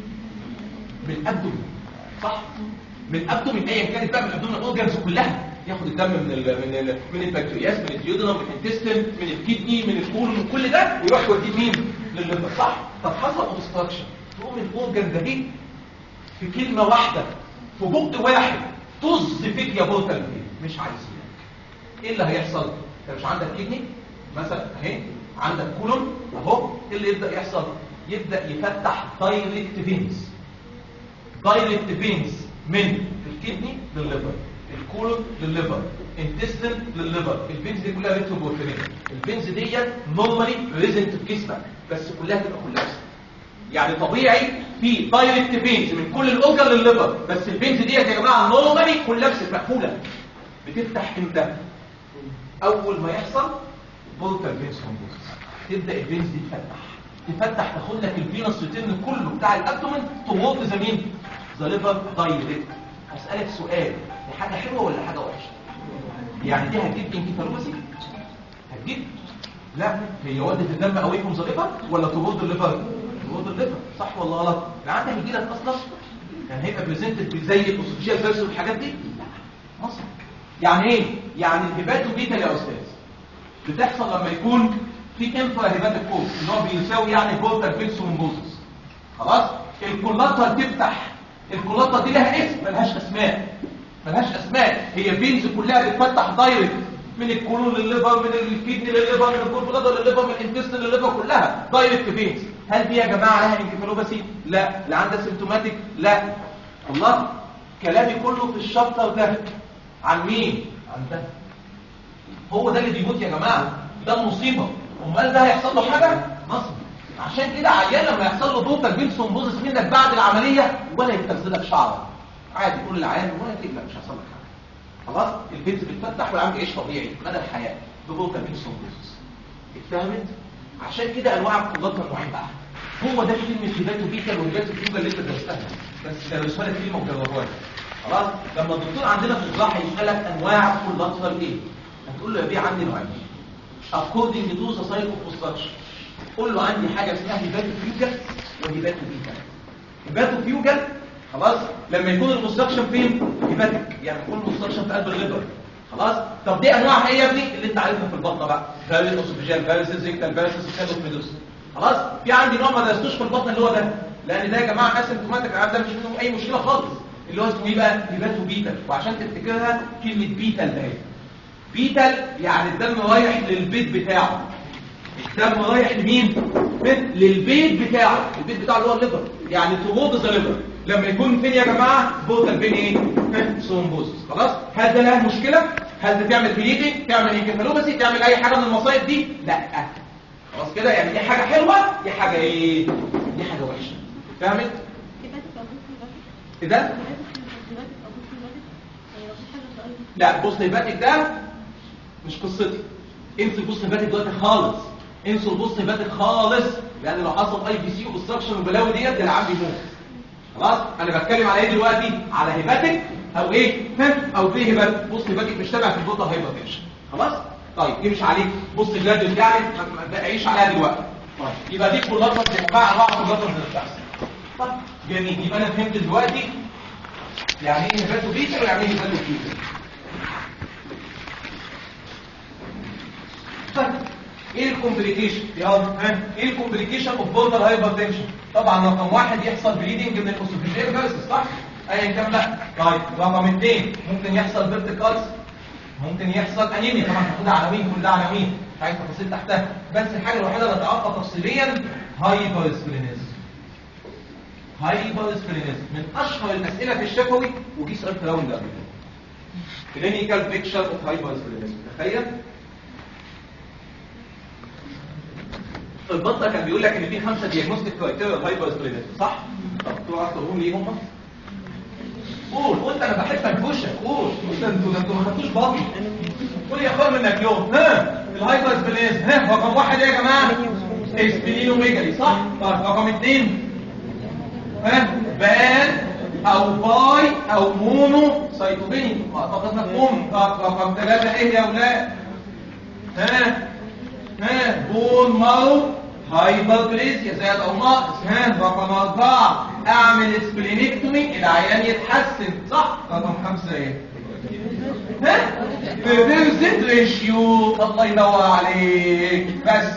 من الابدومين صح من الابدومين ايا كانت بقى من الابدومين الاورجنز كلها ياخد الدم من ال من ال من البنكرياس من الديودنم من الانتستين من الكدني من الكول من كل ده ويروح يوديه مين للليفر صح طب حصل اوبستراكشن تقوم الاورجن ده ايه في كلمه واحده في بق واحد طز فيك يا بوتل مش عايزينك ايه اللي هيحصل انت مش عندك كدني مثلا اهي عندك كولون اهو ايه اللي يبدا يحصل يبدا يفتح دايركت فينز دايركت فينز من الكدني للليفر الكولون للليفر انتستين للليفر الفينز دي كلها ريتروبورفيرين الفينز دي نورمالي بريزنت في جسمك بس كلها تبقى كولابس يعني طبيعي في دايركت فينز من كل الاورجن للليفر بس الفينز ديت يا جماعه نورمالي كولابس مقفوله بتفتح امتى اول ما يحصل بورتال فينز ثرومبوزس تبدا الفينز دي تفتح تفتح تاخد لك الفينوس ريتيرن كله بتاع الابدومن توورد ذا مين ذا ليفر دايركت هسالك سؤال دي حاجه حلوه ولا حاجه وحشه يعني دي هتجيب انكفالوباسي هتجيب لا هي ودت الدم اوي فروم ذا ليفر ولا توورد الليفر توورد الليفر صح ولا غلط العاده هيجي لك اصلا كان هيبقى بريزنتد زي الاوسوفيجيال فيرس والحاجات دي مصر يعني ايه يعني الهباتو بيتا يا استاذ بتحصل لما يكون في انفرا هيباتيك كوز اللي هو بيساوي يعني بورتال فيكس ثرومبوزس خلاص الكولاطه تفتح الكولاطه دي لها اسم ملهاش اسماء ملهاش اسماء هي فينز كلها بتفتح دايركت من الكولون للليفر من الكدني للليفر من الجول بلادر للليفر من الانتستين للليفر كلها دايركت فينز هل دي يا جماعه لها انكفالوباسي لا لا عندها سيمتوماتيك لا الله كلامي كله في الشابتر ده عن مين عن ده هو ده اللي بيموت يا جماعه ده المصيبه امال ده هيحصل له حاجه نصب عشان كده عيان لما يحصل له دوتال بين ثرومبوزس منك بعد العمليه ولا يتنزلك شعره عادي تقول للعيان ولا تقلق مش هيحصل لك حاجه خلاص البنت بتفتح والعيان بيعيش طبيعي مدى الحياه بدوتال بين ثرومبوزس اتفهمت عشان كده انواع القدرات نوعين بقى هو ده كلمه هيباتو بيتا وهيباتو فيوجا اللي انت درستها بس يدرسوها لك كلمه وجاوبوها لك. خلاص لما الدكتور عندنا في الجراحه يسالك انواع كولاترال ايه هتقول له يا بيه عندي نوعين according to the psychoconstruction قول له عندي حاجه اسمها هيباتوفيوجل وهيباتوفيجل هيباتوفيوجل خلاص لما يكون الكونستراكشن فين هيباتيك يعني يكون الكونستراكشن في قلب الليفر خلاص طب دي انواعها ايه يا ابني اللي انت عارفها في البطنه بقى فارس اوسوفيجال فارس زيكتال فارس سكالوس ميدوس خلاص في عندي نوع ما درستوش في البطن اللي هو ده لان ده يا جماعه اسيمتوماتيك ده مش منه اي مشكله خالص اللي هو اسمه ايه بقى هيباتو بيتال وعشان تفتكرها كلمه بيتال ده بيتال يعني الدم رايح للبيت بتاعه الدم رايح لمين من للبيت بتاعه البيت بتاعه اللي هو الليفر يعني تروض ذا ليفر لما يكون فين يا جماعه بوتال بين ايه ثرومبوسس خلاص هل ده لها مشكله هل ده تعمل بليدنج تعمل انكفالوباسي تعمل اي حاجه من المصايب دي لا خلاص كده يعني دي حاجه حلوه دي حاجه ايه دي حاجه وحشه فهمت ايه ده لا بص هيباتك ده مش قصتي انسوا البص هيباتك دلوقتي خالص انسوا البص هيباتك خالص لان لو حصل اي بي سي اوبستراكشن والبلاوي ديت ده العام بيموت خلاص انا بتكلم على ايه دلوقتي على هيباتك او ايه فهم او في هيباتك بص هيباتك مش تابع في البوطه هايبرتنشن خلاص طيب دي مش عليك بص الجلاد يعني ما تعيش عليها دلوقتي طيب يبقى دي كلها دي انواع انواع كلها اللي بتحصل طيب جميل يبقى انا فهمت دلوقتي يعني ايه هيباتو بيتر ويعني ايه هيباتو بيتر طيب ايه الكومبليكيشن يلا ها ايه الكومبليكيشن اوف بوردر هايبرتنشن طبعا رقم واحد يحصل بليدنج من الاوسوفيجيال فيرسس صح ايا كان بقى طيب رقم اثنين ممكن يحصل فيرتيكالز ممكن يحصل انيميا طبعا هتاخدها عناوين كلها عناوين مش عايز تفاصيل تحتها بس الحاجه الوحيده اللي اتعرفها تفصيليا هايبرسبلينيزم هايبرسبلينيزم من اشهر الاسئله في الشفوي وجي سؤال في الراوند قبل كده كلينيكال بيكتشر اوف هايبرسبلينيزم تخيل البطه كان بيقول لك ان في خمسه دياجنوستيك كرايتيريا الهايبرسبلينيزم صح طب تقعد تقولهم ليه هم قول قلت انا بحب انكشك قول قلت انتوا ده انتوا ما خدتوش باطي قول يا اخوان منك يوم ها الهايبرسبلينيزم ها رقم واحد ايه يا جماعه اسبلينوميجالي صح طيب رقم اثنين ها بان او باي او مونو سيتوبيني فقط مفهوم طب رقم ثلاثه ايه يا اولاد ها ها بون مارو هايبربليزيا زائد او ناقص ها رقم اربعه اعمل اسبلينكتومي العيان يتحسن صح رقم خمسه ايه ها ريفيرسد ريشيو الله ينور عليك بس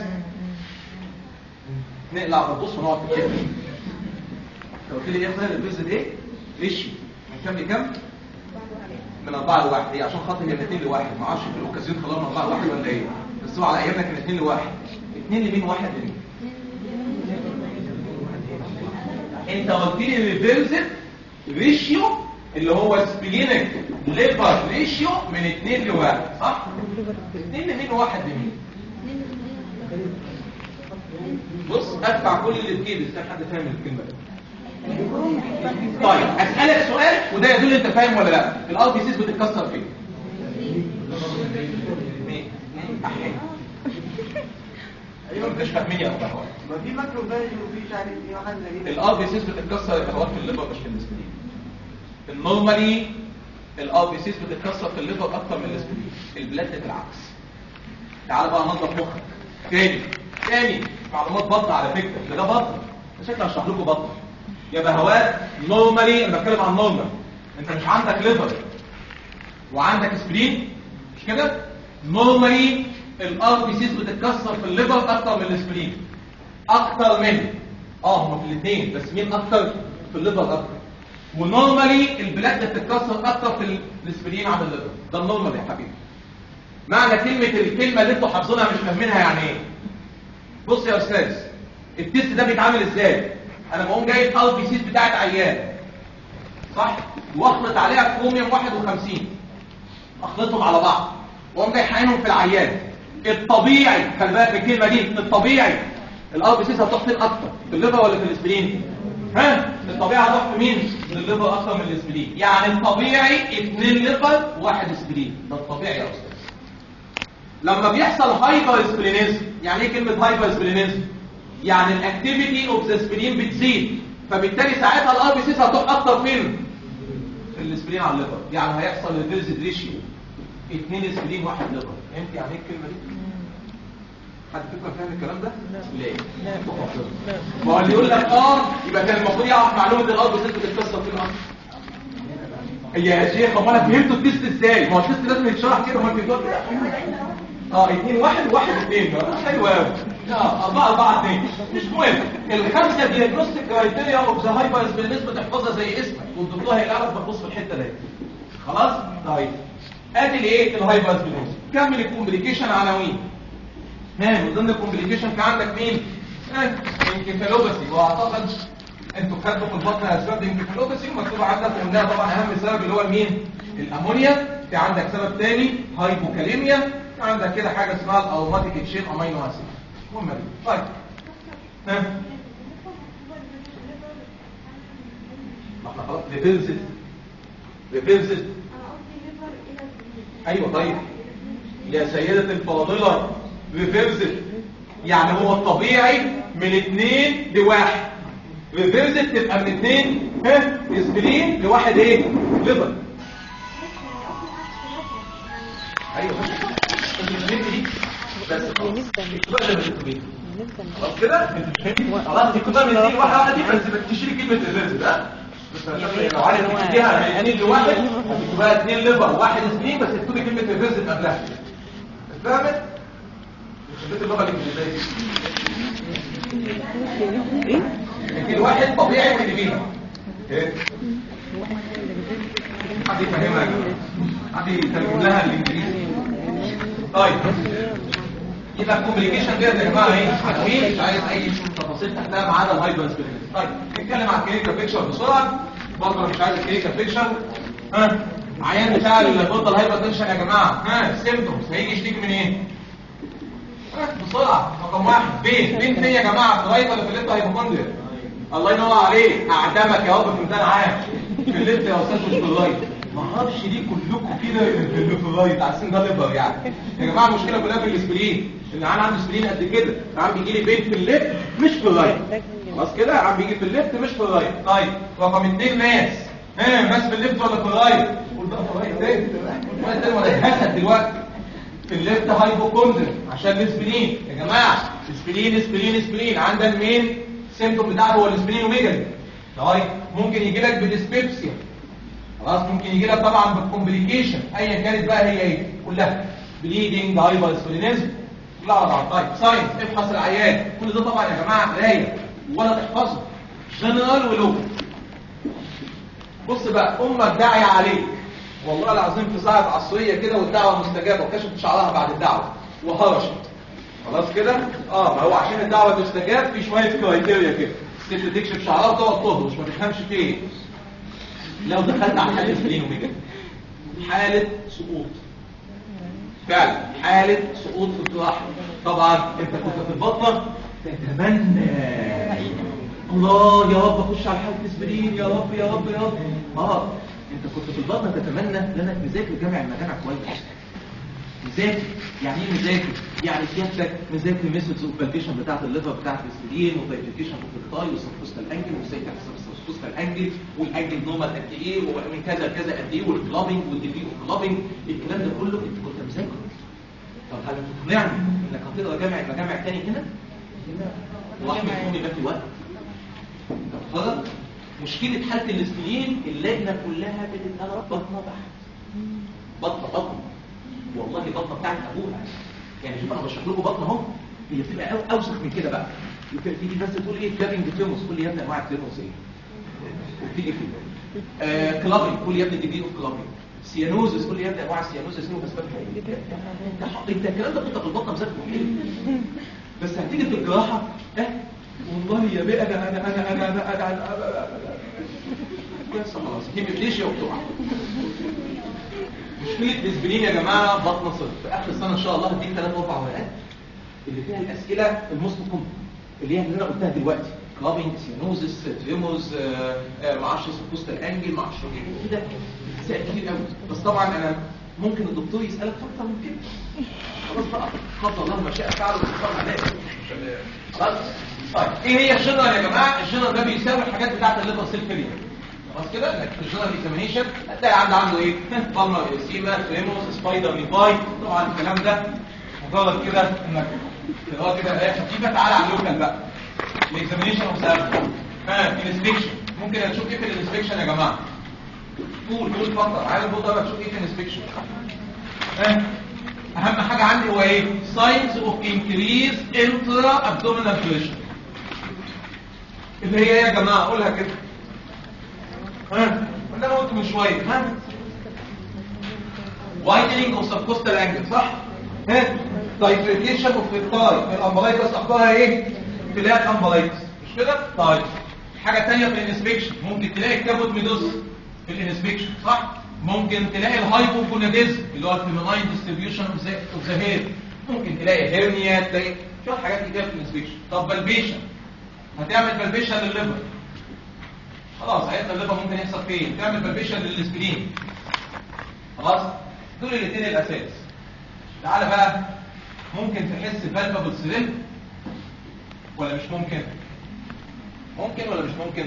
نقلع الربوص ونقعد في الكلمه لو قلت لي ايه يا اخويا ريفيرسد ايه ريشيو من كام لكام من أربعة لواحد هي عشان خاطر هي الاثنين لواحد ما اعرفش في الاوكازيون خلاص من أربعة لواحد ولا ايه بس هو على ايامنا كان اثنين لواحد اثنين لمين واحد لمين انت قلت لي ريفيرسد ريشيو اللي هو سبلينك ليفر ريشيو من اثنين لواحد صح؟ اثنين لمين وواحد لمين بص ادفع كل اللي في جيبي استنى حد فاهم الكلمه دي طيب اسالك سؤال وده يدل انت فاهم ولا لا الار بي سيس بتتكسر فين ايوه مش فاهمين يا اخوان ما في ماكرو فاج وفي مش عارف ايه وحاجه زي كده الار بي سيس بتتكسر يا اخوان في الليفر مش في الاسبلين النورمالي الار بي سيس بتتكسر في الليفر اكتر من الاسبلين البلاد العكس تعال بقى ننظف مخك تاني تاني معلومات بطن على فكره ده ده بطن شكلي هشرح لكم بطن يا بهوات نورمالي انا بتكلم عن نورمال انت مش عندك ليفر وعندك سبرين مش كده نورمالي الار بي سيس بتتكسر في الليفر اكتر من السبرين اكتر من اه هما في الاثنين بس مين اكتر في الليفر اكتر ونورمالي البلاد بتتكسر اكتر في السبرين عن الليفر ده النورمال يا حبيبي معنى كلمه الكلمه اللي انتوا حافظينها مش فاهمينها يعني ايه بص يا استاذ التست ده بيتعمل ازاي انا بقوم جايب ار بي سيس بتاعت عيان صح واخلط عليها كروميوم 51 اخلطهم على بعض واقوم جاي حاينهم في العيان الطبيعي خلي بالك من الكلمه دي الطبيعي الار بي سيس هتروح فين اكتر في الليفر ولا في الاسبرين ها الطبيعي هتروح في مين في الليفر اكتر من الاسبرين يعني الطبيعي اثنين ليفر وواحد اسبرين ده الطبيعي يا استاذ لما بيحصل هايبر اسبرينيزم يعني ايه كلمه هايبر اسبرينيزم يعني الاكتيفيتي اوف ذا سبرين بتزيد فبالتالي ساعتها الار بي سيس هتروح اكتر فين فين في الاسبرين على الليفر يعني هيحصل ريفيرس ريشيو اثنين اسبرين واحد ليفر فهمت يعني ايه الكلمه دي حد فيكم فاهم الكلام ده ليه لا ما هو اللي يقول لك اه يبقى كان المفروض يعرف معلومه الارض بس انت بتكسر في الارض يا شيخ امال انا فهمت التست ازاي ما هو التست لازم يتشرح كده امال في اه اتنين واحد واحد اتنين حلو قوي اه اربعة اربعة اتنين مش مهم الخمسة دياجنوستيك كرايتيريا اوف ذا هايبر بالنسبة تحفظها زي اسمك والدكتور هيعرف بتبص في الحتة دي خلاص طيب ادي الايه الهايبر بالنسبة كمل الكومبليكيشن عناوين ها من ضمن الكومبليكيشن في عندك مين ها انكفالوباسي واعتقد انتوا خدتوا في البطن اسباب الانكفالوباسي ومكتوب عندك وقلناها طبعا اهم سبب اللي هو مين الامونيا في عندك سبب تاني هايبوكاليميا في عندك كده حاجه اسمها الاروماتيك تشين امينو اسيد المهم دي طيب ها ما احنا خلاص ريفيرسد ريفيرسد ايوه طيب يا سيدة الفاضلة ريفيرسد يعني هو الطبيعي من اتنين لواحد ريفيرسد تبقى من اتنين ها اسبرين لواحد ايه ليفر ايوه بس الفهمت دي بس خلاص اكتبها زي ما كنت بيه. خلاص كده انت فهمت خلاص دي كلها من اتنين واحده واحده دي بس بتشيل كلمه ريفيرسد ها بس عشان لو عايز تديها من اتنين لواحد هتكتبها اتنين ليفر واحد اسبرين بس تكتبي كلمه ريفيرسد قبلها فهمت؟ شفت اللغه الانجليزيه دي الواحد طبيعي واللي بيها ايه حد يفهمها يا جماعه حد يترجم لها الانجليزي طيب يبقى الكوميونيكيشن ديت يا جماعه ايه عارفين مش عايز اي تفاصيل تحتها ما عدا الهايبر سبيريت طيب نتكلم عن الكلينيكال بيكشر بسرعه برضه أنا مش عايز الكلينيكال بيكشر ها عيان بتاع البطل هايبر تنشن يا جماعه ها سيمتومز هيجي يشتكي من ايه بسرعه رقم واحد فين فين فين يا جماعه في الرايت ولا في الليفت هايبوكوندريا الله ينور عليك اعدمك يا رب في ميدان عام في الليفت يا استاذ مش في الرايت ما اعرفش ليه كلكم كده في في الرايت عايزين ده ليفر يعني يا جماعه المشكله كلها في الاسبرين ان انا عندي اسبرين قد كده عم بيجي لي بين في الليفت مش في الرايت خلاص كده عم بيجي في الليفت مش في الرايت طيب رقم اثنين ناس ها ناس في الليفت ولا في الرايت قول بقى في الرايت تاني الرايت تاني ولا اتهسد دلوقتي في الليفت هايبوكوندريا عشان الاسبرين يا جماعه اسبرين اسبرين اسبرين عندك مين السيمتوم بتاعه هو الاسبرين وميجالي طيب ممكن يجي لك بالديسبيبسيا خلاص ممكن يجي لك طبعا بالكومبليكيشن ايا كانت بقى هي ايه كلها بليدنج هايبر اسبرينيزم كلها على بعض طيب ساينس افحص العيان كل ده طبعا يا جماعه قرايه ولا تحفظه جنرال ولوكال بص بقى امك داعيه عليك والله العظيم في ساعه عصريه كده والدعوه مستجابه وكشفت شعرها بعد الدعوه وهرشت خلاص كده اه ما هو عشان الدعوه تستجاب في شويه كرايتيريا كده الست تكشف شعرها وتقعد تهرش ما تفهمش في ايه لو دخلت على حاله سليم وميجا حاله سقوط فعلا حاله سقوط في الجراحه طبعا انت كنت في البطنه تتمنى الله يا رب اخش على حاله اسبرين يا رب يا رب يا رب اه انت كنت في البطنه تتمنى انك مذاكر جامع المجامع كويس مذاكر يعني ايه مذاكر يعني سيادتك مذاكر ميثودز اوف فاليديشن بتاعه الليفر بتاعه الاسبرين وفاليديشن اوف الثاي والسبوستال انجل وازاي تحسب السبوستال انجل والانجل نورمال قد ايه ومن كذا لكذا قد ايه والكلابنج والديفي اوف كلابنج الكلام ده كله انت كنت مذاكره طب هل تقنعني انك هتقرا جامع المجامع تاني كده؟ واحمد حكومي ده في وقت طب خلاص مشكلة حالة الاسبرين اللجنة كلها بتتقرب بطنة تحت بطنة بطنة والله بطنة بتاعت ابوها يعني شوف انا بشرح لكم بطنة اهو هي بتبقى أو- اوسخ من كده بقى تيجي بس تقول ايه كلابنج تيرموس قول لي يا ابني انواع التيرموس ايه وتيجي كده آه كلابنج قول لي يا ابني ديجري اوف كلابنج سيانوزس قول لي يا ابني انواع السيانوزس ايه واسبابها ايه انت حق- انت الكلام ده كنت في البطنه مذاكره ايه بس هتيجي في الجراحه اه والله يا بيه انا انا انا انا انا انا انا بس خلاص هيميبليشيا وبتوع مشكله الاسبرين يا جماعه بطن صفر في اخر السنه ان شاء الله هديك ثلاث اربع ورقات اللي فيها الاسئله الموست كومن اللي هي اللي انا قلتها دلوقتي كلابينج سينوزس تريموز ما اعرفش سبوستال انجل ما اعرفش ايه كده اسئله كتير قوي بس طبعا انا ممكن الدكتور يسالك اكتر من كده خلاص بقى قدر الله ما شاء فعل وسبحان عليه خلاص طيب ايه هي الجنرال يا جماعه الجنرال ده بيساوي الحاجات بتاعت الليفر سيل فيلير خلاص كده انك في الجنرال اكزامينيشن هتلاقي عنده عنده ايه بالمر اسيما تريموس سبايدر نيفاي طبعا الكلام ده مجرد كده انك تقرا كده الاقي خفيفه تعالى على اللوكال بقى الاكزامينيشن اوف سيرفر ها الانسبكشن ممكن اشوف ايه في الانسبكشن يا جماعه قول قول اتفضل عايز البطل تشوف ايه في الانسبكشن ها اهم حاجه عندي هو ايه signs of increase intra abdominal pressure اللي هي ايه يا جماعه قولها كده ها اللي انا قلت من شويه ها widening of subcostal angle صح ها titration of the thigh الامبلايتس اخبارها ايه تلاقي الامبلايتس مش كده طيب حاجه ثانيه في الانسبكشن ممكن تلاقي الكابوت ميدوس في الانسبكشن صح ممكن تلاقي الهايبوكوناديزم اللي هو الفيميناين ديستريبيوشن اوف ذا هير ممكن تلاقي هيرنيا تلاقي شويه حاجات كتير في الانسبكشن طب بلبيشن هتعمل بلبيشن للليفر خلاص عرفنا الليفر ممكن يحصل فين تعمل بلبيشن للسبلين خلاص دول الاثنين الاساس تعالى بقى ممكن تحس بالبابل سريل ولا مش ممكن ممكن ولا مش ممكن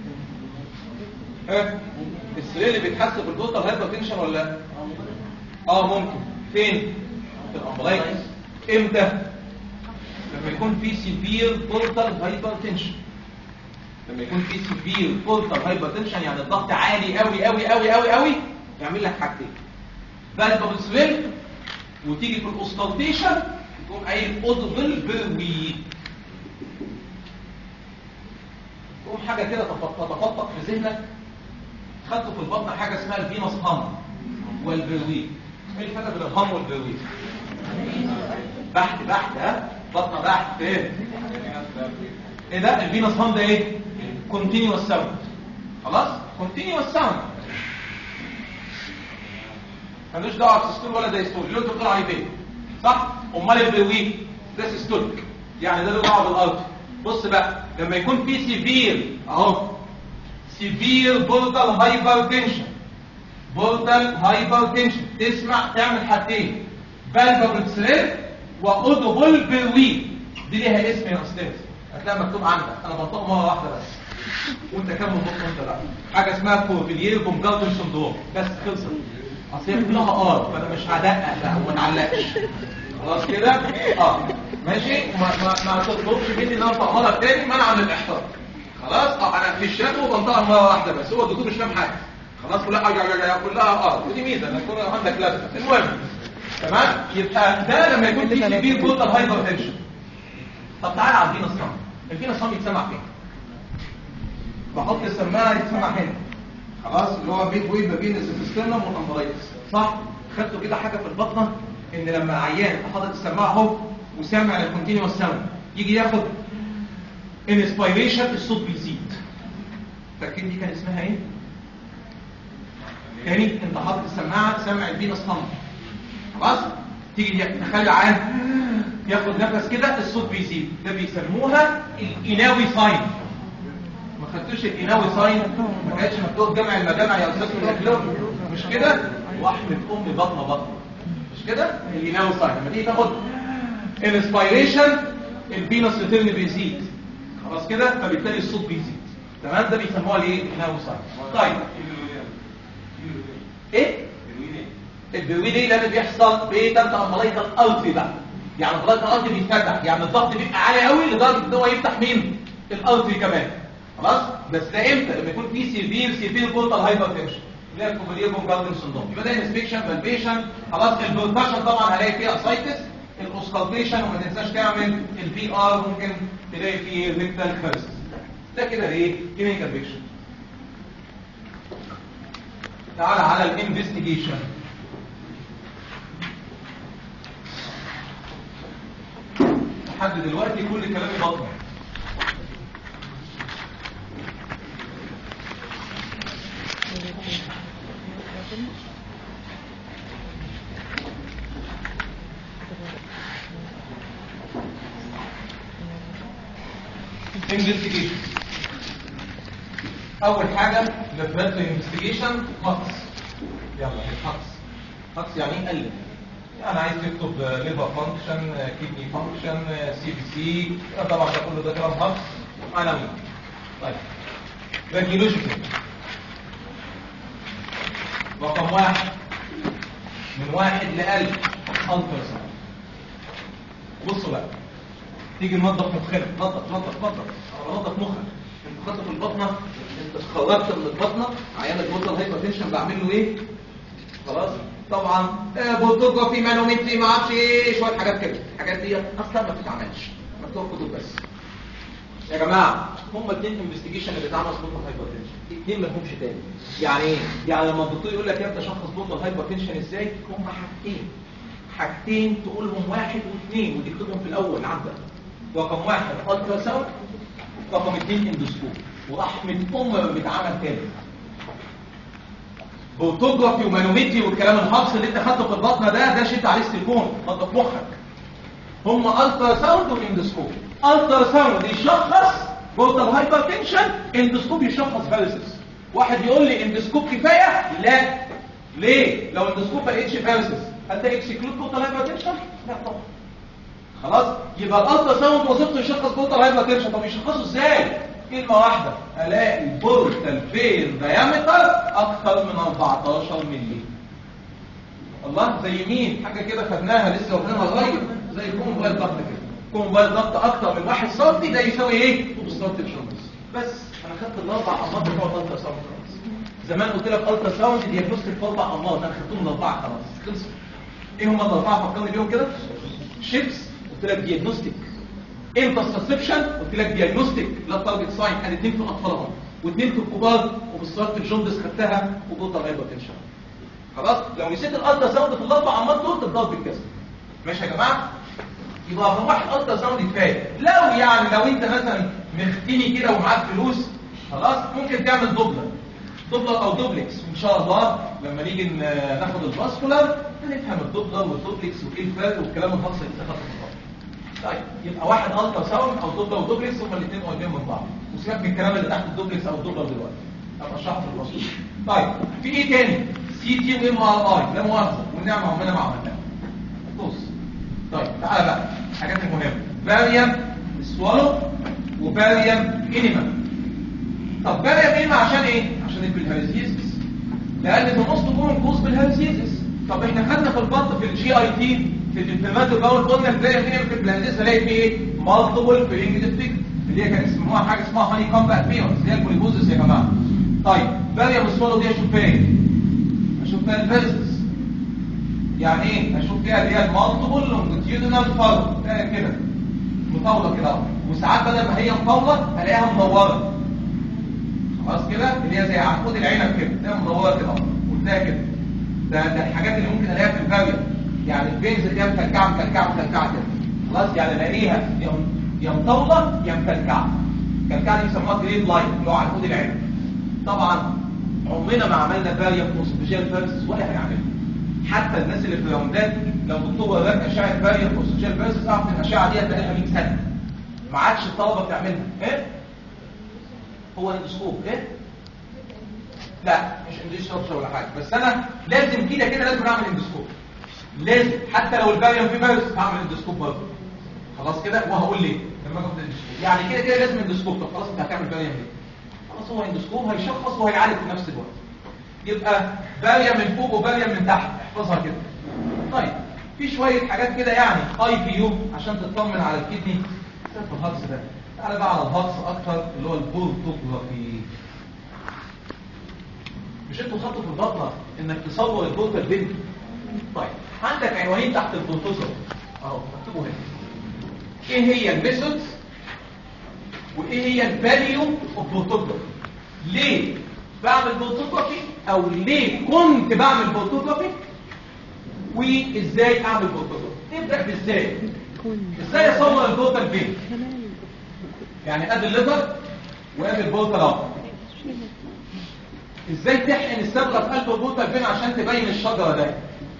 ها السرير اللي بيتحس بالدوتال هايبرتنشن ولا لا؟ اه ممكن فين في الامبلايكس امتى لما يكون في سيفير بورتال هايبرتنشن لما يكون في سيفير بورتال هايبرتنشن يعني الضغط عالي قوي قوي قوي قوي قوي يعمل لك حاجتين بالبابل سويل وتيجي في الاوستالتيشن تقوم قايل اودبل بروي تقوم حاجه كده تتفطق في ذهنك خدته في البطن حاجه اسمها الفينوس هام والبروي ايه الفرق بين الهام والبروي بحت بحت ها بطنه بحت ايه ايه ده الفينوس هام ده ايه كونتينيوس ساوند خلاص كونتينيوس ساوند ملوش دعوه بسيستول ولا دايستول اللي انتوا بتقولوا عليه فين صح امال البروي ده سيستولك يعني ده له دعوه بالارض بص بقى لما يكون في سيفير اهو سيفير بورتال هايبرتنشن بورتال هايبرتنشن تسمع تعمل حاجتين بالبابل سرير واودبل بروي دي ليها اسم يا استاذ هتلاقي مكتوب عندك انا بنطقه مره واحده بس وانت كمل نطق انت بقى حاجه اسمها كورفيلير بومجارتن سندروم بس خلصت اصل هي كلها ار فانا مش هدقق بقى وما نعلقش خلاص كده اه ماشي ما ما ما تطلبش مني ان انا انطقها لك تاني منعا من الاحتراق خلاص اه انا في الشاتو بنطقها مره واحده بس هو الدكتور مش فاهم حاجه خلاص كلها حاجه كلها اه ودي ميزه انك يكون عندك لازمه المهم تمام يبقى ده لما يكون في سيفير بوتال هايبر تنشن طب تعالى على الفينوس صام الفينوس صام يتسمع فين بحط السماعه يتسمع هنا خلاص اللي هو بيت ويب ما بين السيستم والامبلايتس صح خدتوا كده حاجه في البطنه ان لما العيان حاطط السماعه اهو وسامع الكونتينوس ساوند يجي ياخد انسبيريشن الصوت بيزيد فاكرين دي كان اسمها ايه تاني انت حاطط السماعه سامع الفينوس هام خلاص تيجي تخلي العيان ياخد نفس كده الصوت بيزيد ده بيسموها الاناوي ساين ما خدتوش الاناوي ساين ما كانتش مكتوب جمع المجامع يا استاذ من الاكلون مش كده واحمد امي بطنه بطنه مش كده الاناوي ساين لما تيجي تاخد انسبيريشن الفينوس ريتيرن بيزيد خلاص كده فبالتالي الصوت بيزيد تمام ده بيسموها الايه الاناوي ساين طيب ايه البروي دي لان بيحصل في تلت امبلايت الالتي بقى يعني امبلايت الالتي بيتفتح يعني الضغط بيبقى عالي قوي لدرجه ان هو يفتح مين الالتي كمان خلاص بس ده امتى لما يكون في سيفير سيفير بورتال هايبرتنشن اللي هي الكوفيلير بونجاردن سندروم يبقى ده انسبكشن بالبيشن خلاص البركشن طبعا هلاقي فيه اسايتس الاوسكالتيشن وما تنساش تعمل البي ار ممكن تلاقي فيه ريكتال كارس ده كده ايه كلينيكال بيكشن تعال على الانفستيجيشن لحد دلوقتي كل كلامي بطنه investigation اول حاجه لفات انفستيجيشن فحص يلا الفحص فحص يعني ايه قلب يعني عايز تكتب ليفر فانكشن كيدني فانكشن سي بي سي طبعا ده كله ده كلام فحص عناوين طيب راديولوجيكال رقم واحد من واحد لألف ألترا ساوند بصوا بقى تيجي ننظف مخنا نظف نظف نظف نظف مخك انت خدت في البطنه انت خرجت من البطنه عيان البطنه الهايبرتنشن بعمل له ايه خلاص طبعا آه، بوتوجرافي مانومتري ما اعرفش ايه شويه حاجات كده الحاجات دي اصلا ما بتتعملش مكتوب كتب بس يا جماعه هم الاثنين انفستيجيشن اللي اتعملوا في بطن هايبرتنشن الاثنين ما لهمش تاني يعني ايه يعني لما الدكتور يقول لك يا ابني شخص بطن هايبرتنشن ازاي هم حاجتين حاجتين تقولهم واحد واثنين وتكتبهم في الاول عندك رقم واحد الترا ساوند رقم اثنين اندوسكوب ورحمه ام ما بيتعمل تاني فوتوجرافي ومانومتري والكلام الهجص اللي انت خدته في البطنه ده ده شد عليه السيليكون نظف مخك هم الترا ساوند والاندوسكوب الترا ساوند يشخص بورتال هايبرتنشن اندوسكوب يشخص فيروسز واحد يقول لي اندوسكوب كفايه لا ليه لو اندوسكوب ما لقيتش فيروسز هل ده اكسكلود بورتال هايبرتنشن لا طبعا خلاص يبقى الالترا ساوند وظيفته يشخص بورتال هايبرتنشن طب يشخصه ازاي كلمه واحده الاقي البورتال فين دايمتر اكثر من 14 مللي الله زي مين حاجه كده خدناها لسه واخدينها قريب زي كون موبايل ضغط كده كون موبايل ضغط اكتر من 1 سم ده يساوي ايه طوب السم بشمس بس انا خدت الاربع امراض بتوع الالترا ساوند خلاص زمان قلت لك الترا ساوند ديagnostic في اربع امراض انا خدتهم الاربعه خلاص خلصوا ايه هم الاربعه فكرني بيهم كده شيبس قلت لك ديagnostic انترسبشن قلت لك ديagnostic لا تارجت ساين ادي اثنين في الاطفال اهو واثنين في الكبار وبالصلاه الجوندس خدتها وبوتال هايبرتنشن خلاص لو نسيت الالترا ساوند في الاربع امراض دول تتضرب بالكسر ماشي يا جماعه يبقى رقم واحد الترا ساوند كفايه لو يعني لو انت مثلا مختني كده ومعاك فلوس خلاص ممكن تعمل دوبلر دوبلر او دوبلكس ان شاء الله لما نيجي ن- ناخد الفاسكولار هنفهم الدوبلر والدوبلكس وايه الفرق والكلام الخاص اللي اتخذ في الفاسكولار طيب يبقى واحد الترا ساوند او دوبلر ودوبلكس هما الاثنين قريبين من بعض وسيبك من الكلام اللي تحت الدوبلكس او الدوبلر دلوقتي ابقى اشرحه في الفصول طيب في ايه تاني سي تي وام ار اي لا مؤاخذه والنعمه عمرنا ما عملناها بص طيب تعالى بقى الحاجات المهمه فاريم سوالو وفاريم انيما طب فاريم انيما عشان ايه عشان البلهارزيزس لان في نص تكون كوز بالهارزيزس طب احنا خدنا في البط في الجي اي تي في الانفلامات الباول قلنا الفاريم انيما في البلهارزيزس هلاقي فيه ايه مالتيبل فينج ديفكت اللي هي كان اسمها حاجه اسمها هاني كومب ابيرنس اللي هي البوليبوزس يا جماعه طيب فاريم سوالو دي اشوف فيها ايه اشوف فيها الفيرسس يعني ايه اشوف فيها اللي هي المالتيبل لونجيتيودينال فارو كده مطوله كده اهو. وساعات بدل ما هي مطوله الاقيها مدوره خلاص كده اللي هي زي عنقود العنب كده ده مدوره كده اهو. وتلاقي كده ده ده الحاجات اللي ممكن الاقيها في الفاريوم يعني البينز اللي هي مكلكعه مكلكعه مكلكعه كده خلاص يعني الاقيها يا يا مطوله يا مكلكعه مكلكعه دي بيسموها جريد لاين اللي هو عنقود العنب طبعا عمرنا ما عملنا فاريوم اوسوفيجيال فيرسس ولا هنعملها حتى الناس اللي في الراوندات لو دكتور وراك اشعه فاريوم اوسوفيجيال فيرسس اعرف ان الاشعه دي هتلاقيها 100 سنه ما عادش الطلبه بتعملها ايه هو اندوسكوب ايه لا مش اندوسكوب ولا حاجه بس انا لازم كده كده لازم اعمل اندوسكوب لازم حتى لو الفاريوم فيه فيروس هعمل اندوسكوب برضه خلاص كده وهقول ليه لما اخد اندوسكوب يعني كده كده لازم اندوسكوب طب خلاص انت هتعمل فاريوم ليه خلاص هو اندوسكوب هيشخص وهيعالج في نفس الوقت يبقى فاريوم من فوق وفاريوم من تحت احفظها كده طيب في شويه حاجات كده يعني اي بي يو عشان تطمن على الكدني في الهجص ده تعالى بقى على الهجص اكتر اللي هو البورتوجرافي مش انتوا خدتوا في البطنه انك تصور البورتال بنت طيب عندك عنوانين تحت البورتوجرافي اهو مكتوبوا هنا ايه هي الميثودز وايه هي الفاليو اوف بورتوجرافي ليه بعمل بورتوجرافي او ليه كنت بعمل بورتوجرافي وازاي اعمل بورتوجرافي نبدا بازاي ازاي اصور البورتال فين يعني ادي الليفر وادي البورتال اهو ازاي تحقن الصبغه في قلب البورتال فين عشان تبين الشجره ده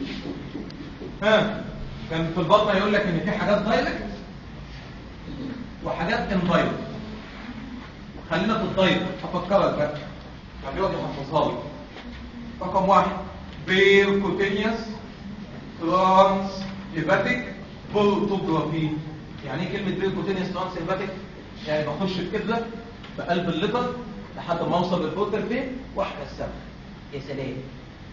ها كان في البطنه يقول لك ان في حاجات دايركت وحاجات اندايركت خلينا في الدايركت هفكرك بقى هبيقعد يحفظها لي رقم واحد بيركوتينيوس ترانس هيباتيك بورتوجرافي يعني ايه كلمه بيركوتينيوس ترانس هيباتيك يعني بخش الكبده في قلب الليفر لحد ما اوصل للبورتال فين واحده السبب يا سلام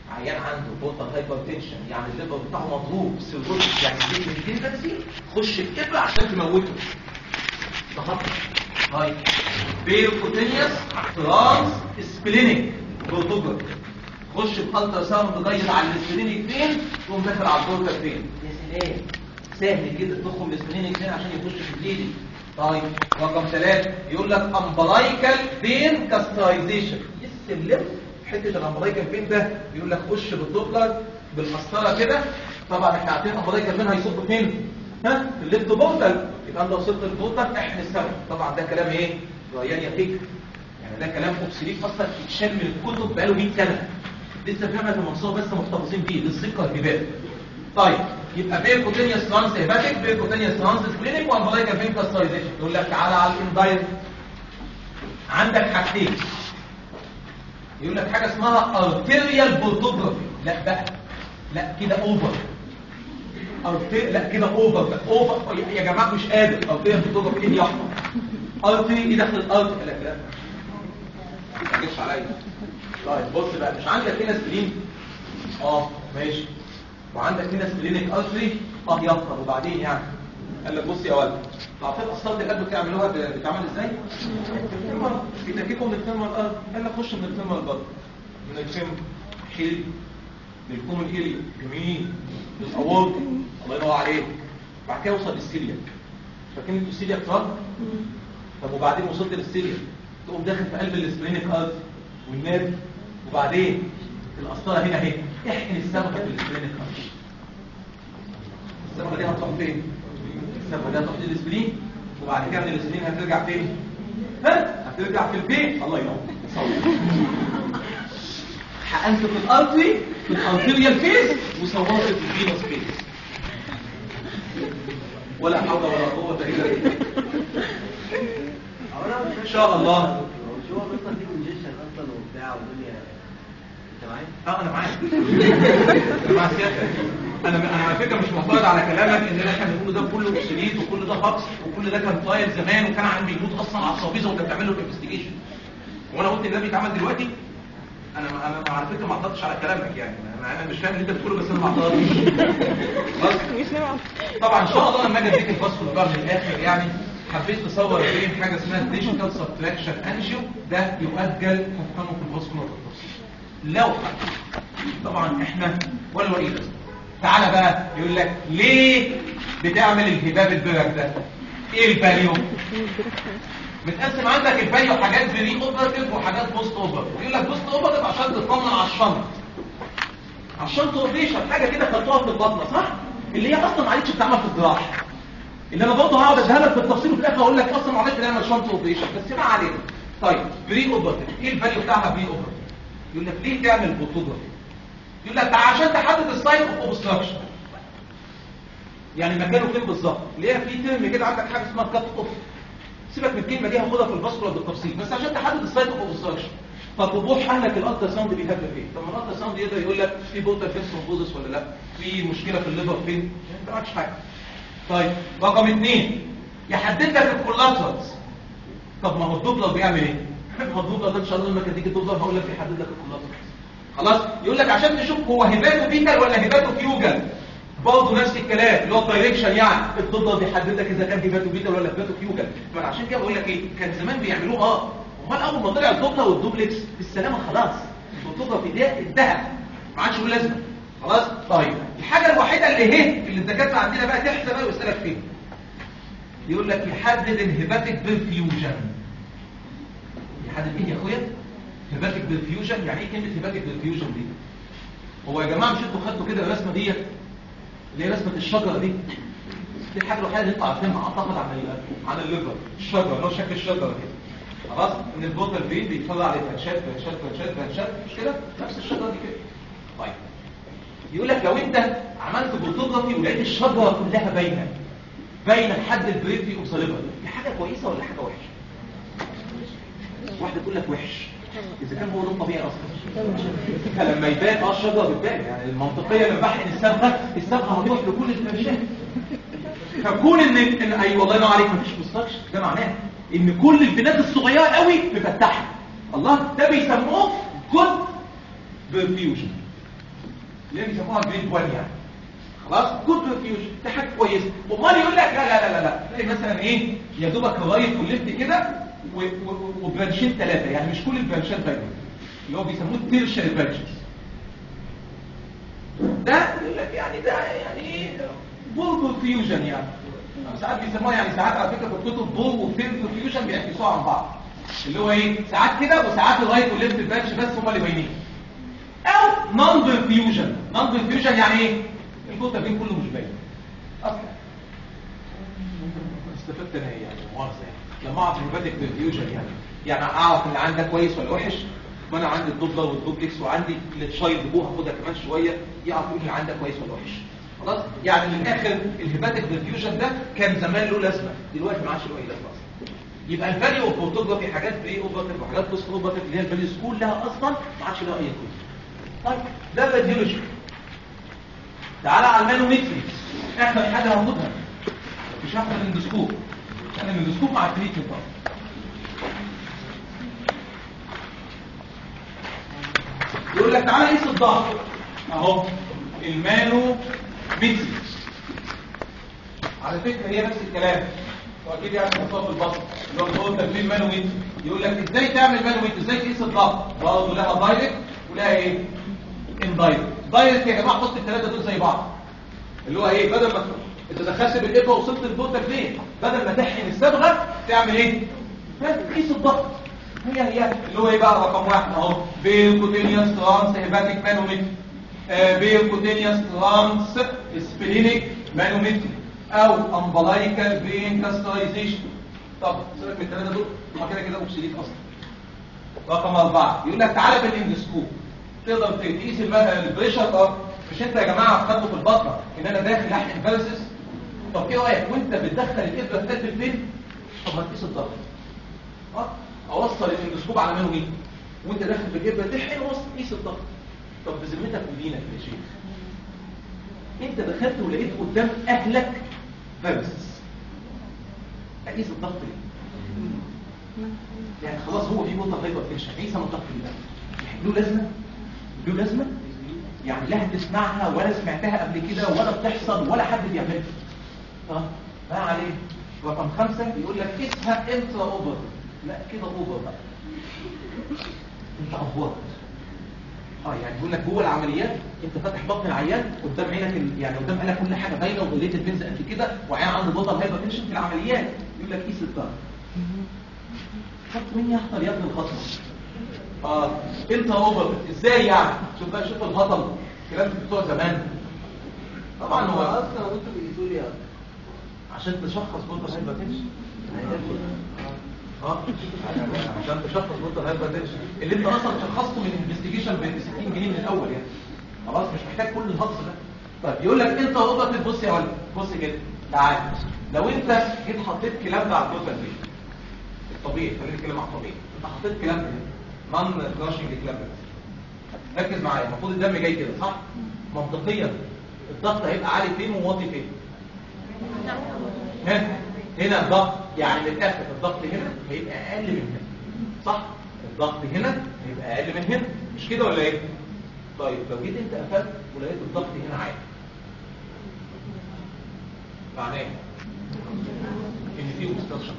عيان عنده بورتال هايبرتنشن يعني الليفر بتاعه مضروب سيروتيك يعني دي بس خش بإبرة عشان تموته ده خطر طيب بيركوتينيوس ترانس سبلينيك بروتوجر خش بالترا ساوند جايد على السبلينيك فين تقوم داخل على البورتال فين يا سلام سهل كده تضخم السبلينيك فين عشان يخش في البليدنج طيب رقم ثلاثة يقول لك امبلايكال فين كاسترايزيشن السلم حته الامبلايكال فين ده يقول لك خش بالدوبلر بالقسطره كده طبعا احنا عارفين الامبلايكال فين هيصب فين ها في الليفت بورتال يبقى انت وصلت للبورتال احنا السبب طبعا ده كلام ايه ريان يفيك يعني ده كلام اوبسليت اصلا اتشال من الكتب بقاله 100 سنه لسه فاهمه المنصوبه بس محتفظين بيه للذكرى الهبات طيب يبقى بيركوتينيوس ترانس هيباتيك بيركوتينيوس ترانس كلينيك وامبلايكال فين كاسترايزيشن يقول لك تعالى على الاندايت عندك حاجتين يقول لك حاجه اسمها ارتيريال بورتوجرافي لا بقى لا كده اوفر أرتي... لا كده اوفر بقى اوفر يا جماعه مش قادر ارتيريال بورتوجرافي ايه يا احمر ارتري ايه داخل الارتري لا لا ما تجيش عليا طيب بص بقى مش عندك هنا سبلين اه ماشي وعندك هنا سبلينيك ارتري اه يفطر وبعدين يعني قال لك بص يا ولد تعرفين قسطره القلب بتعملوها بتتعمل ازاي بتكيكوا من الفم الارض قال لك خش من الفم الارض من الفم حلو للكوم الإيلي جميل للأورط الله ينور عليك بعد كده وصل للسيلياك فاكرين انتوا السيلياك تراب طب وبعدين وصلت للسيلياك تقوم داخل في قلب السبرينيك ارض والناب وبعدين القسطره هنا اهي احقن الصبغه في السبرينيك ارض الصبغه دي هتروح فين الصبغه دي هتروح للسبرين وبعد كده من السبرين هترجع فين ها هترجع في البيت الله ينور صوت حقنت في الارتري في الارتريال فيز وصورت في الفينوس فيز ولا حول ولا قوه الا بالله ان ان شاء الله مش هو اصلا دي كونجيشن اصلا وبتاع والدنيا انت معايا؟ اه انا معاك انا مع سيادتك انا انا على فكره مش معترض على كلامك ان اللي احنا بنقوله ده كله اوبسوليت وكل ده هقص وكل ده كان طاير زمان وكان عم بيموت اصلا على الصبيزه وانت بتعمل له انفستيجيشن وانا قلت ان ده بيتعمل دلوقتي انا انا على فكره ما اعترضتش على كلامك يعني انا انا مش فاهم اللي انت بتقوله بس انا ما اعترضتش خلاص طبعا ان شاء الله لما اجي اديك الفصل بقى من الاخر يعني حبيت تصور فين حاجه اسمها ديجيتال سبتراكشن انجيو ده يؤجل تفهمه في الفصل بالتفصيل لو حد طبعا احنا ولا ولي لازمه تعالى بقى يقول لك ليه بتعمل الهباب البرك ده ايه الفاليو متقسم عندك الفاليو حاجات بري اوبراتيف وحاجات بوست اوبراتيف يقول لك بوست اوبراتيف عشان تطمن على الشنط عشان توبيشن حاجه كده خدتوها في البطنه صح اللي هي اصلا ما عادتش بتتعمل في الجراحه اللي انا برضه هقعد اديها لك بالتفصيل وفي الاخر اقول لك اصلا ما عادتش بنعمل شنط اوبريشن بس ما علينا طيب بري اوبراتيف ايه الفاليو بتاعها بري اوبراتيف يقول لك ليه تعمل فوتوجرافي يقول لك عشان تحدد السايت اوف اوبستراكشن يعني مكانه فين بالظبط اللي هي في ترم كده عندك حاجه اسمها كات اوف سيبك من الكلمه دي هاخدها في الباسكولار بالتفصيل بس عشان تحدد السايت اوف اوبستراكشن فطموح اهلك الالترا ساوند بيهدف ايه طب ما الالترا ساوند يقدر يقول لك في بورتال فين ثرومبوزس ولا لا في مشكله في الليفر فين انت ما عملتش حاجه طيب رقم اثنين يحدد لك الكولاترالز طب ما هو الدوبلر بيعمل ايه ما هو الدوبلر ده ان شاء الله لما تيجي الدوبلر هقول لك يحدد لك الكولاترالز خلاص يقول لك عشان تشوف هو هباتو بيتال ولا هباتو فيوجل برضه نفس الكلام اللي هو الدايركشن يعني الدوبلر بيحدد لك اذا كان هباتو بيتال ولا هباتو فيوجل فعشان كده بقول لك ايه كان زمان بيعملوه اه امال اول ما طلع الدوبلر والدوبلكس بالسلامه خلاص الفوتوغرافي ده انتهى ما عادش له لازمه خلاص طيب الحاجه الوحيده اللي هي اللي الدكاتره عندنا بقى تحسب بقى ويسالك فين يقول لك يحدد الهباتيك بالفيوجن يحدد ايه يا اخويا هباتيك بالفيوجن يعني ايه كلمه هباتيك بالفيوجن دي هو يا جماعه مش انتوا خدتوا كده الرسمه دي اللي هي رسمه الشجره دي دي الحاجه الوحيده اللي انتوا عارفينها اعتقد عن ال- عن الليفر الشجره اللي هو شكل الشجره كده خلاص ان البوتل فين بيتفرع على فنشات فنشات فنشات فنشات مش كده نفس الشجره دي كده طيب يقول لك لو انت عملت فوتوغرافي ولقيت الشجره كلها باينه باينه لحد البريفي اوبسوليفر دي حاجه كويسه ولا حاجه وحشه واحده تقول لك وحش اذا كان هو ده الطبيعي اصلا فلما يبان اه الشجره بتبان يعني المنطقيه لما بحقن الصبغه الصبغه هتروح لكل الفرشات فكون ان ان اي والله ينور عليك مفيش مستكشف ده معناه ان كل البنات الصغيره قوي مفتحه الله ده بيسموه كود برفيوجن اللي هي بيسموها جريد 1 يعني خلاص جود برفيوجن دي حاجه كويسه امال يقول لك لا لا لا لا لا تلاقي مثلا ايه يا دوبك الرايت والليفت كده و- و- وبرانشين ثلاثه يعني مش كل البرانشات باينه اللي هو بيسموه تيرشري برانشز ده يقول لك يعني ده يعني ايه بول برفيوجن يعني ساعات بيسموها يعني ساعات على فكره في الكتب بول وفين برفيوجن بيعكسوها عن بعض اللي هو ايه ساعات كده وساعات الرايت والليفت برانش بس هم اللي باينين او نون برفيوجن نون برفيوجن يعني ايه الكتب بين كله مش باين اصلا استفدت انا ايه يعني مؤاخذه يعني لما اعرف الهيباتيك برفيوجن يعني يعني اعرف ان عندك كويس ولا وحش ما انا عندي الدوبلر والدوبلكس وعندي التشايلد بو هاخدها كمان شويه يعرف يقول لي عندك كويس ولا وحش خلاص يعني من الاخر الهيباتيك برفيوجن ده كان زمان له لازمه دلوقتي ما عادش له اي لازمه اصلا يبقى الفاليو اوف فوتوغرافي حاجات بري اوفرتيف وحاجات بوست اوفرتيف اللي هي الفاليوز كلها اصلا ما عادش لها اي قيمه طيب ده الراديولوجي تعالى على المانومتري اخر حاجه هاخدها مش هاخد الاندوسكوب انا الاندوسكوب مع التريتمنت اصلا يقول لك تعالى قيس الضغط اهو المانو متري على فكره هي نفس الكلام واكيد يعني مصاب بالبصر اللي هو بيقول تكليف مانومتر يقول لك ازاي تعمل مانومتر ازاي تقيس الضغط برضه لها دايركت ولها ايه اندايركت دايركت يا جماعه حط الثلاثه دول زي بعض اللي هو ايه بدل ما انت دخلت بالابره وصلت للبوتك فين بدل ما تحقن الصبغه تعمل ايه تقيس الضغط هي هي اللي هو ايه بقى رقم واحد اهو بيركوتينيوس ترانس هيباتيك مانومتر بيركوتينيوس ترانس سبلينيك مانومتر او امبلايكال فين كاسترايزيشن طب سيبك من الثلاثه دول هو كده كده اوكسيديت اصلا رقم أربعة يقول لك تعالى بالاندسكوب تقدر تقيس الم- البريشر اه مش انت يا جماعه خدتوا في البطنه ان انا داخل احقن فالسس طب ايه رايك وانت بتدخل الابره بتاعت الفين طب ما تقيس الضغط اه اوصل الاندسكوب على منه مين وانت داخل بالابره تحقن وسط قيس الضغط طب بذمتك ودينك يا شيخ انت دخلت ولقيت قدام اهلك فالسس اقيس الضغط ليه يعني خلاص هو في نقطه هايبر تنشن ايه سمى الضغط ده له لازمه له لازمه يعني لا هتسمعها ولا سمعتها قبل كده ولا بتحصل ولا حد بيعملها اه ما عليه رقم خمسة يقول لك اسمها انترا اوفر لا كده اوفر بقى انت افورت اه يعني بيقول لك جوه العمليات انت فاتح بطن العيان قدام عينك ال- يعني قدام عينك كل حاجه باينه وغليت البنز قد كده وعيان عنده بطل هايبر تنشن في العمليات يقول لك قيس الضغط خط مين يحضر يا ابن الخطوه اه انت اوفر ازاي يعني شوف بقى شوف الهضم كلام بتوع زمان طبعا هو هو اصلا انتوا بيقيسوا لي عشان تشخص بطل هايبر تنشن اه عشان تشخص بطل هايبر تنشن اللي انت اصلا شخصته من انفستيجيشن ب 60 جنيه من الاول يعني خلاص مش محتاج كل الهص ده طيب يقول لك انت اوفر بص يا ولد بص كده تعال لو انت جيت حطيت كلام ده على البوتل دي الطبيعي خلينا نتكلم على الطبيعي انت حطيت كلام ده نون فلاشنج كلام ده ركز معايا المفروض الدم جاي كده صح منطقيا الضغط هيبقى عالي فين وواطي فين هنا هنا الضغط يعني للاسف الضغط هنا هيبقى اقل من هنا صح الضغط هنا هيبقى اقل من هنا مش كده ولا ايه طيب لو جيت انت قفلت ولقيت الضغط هنا عالي معناه إيه؟ ان في مستشفى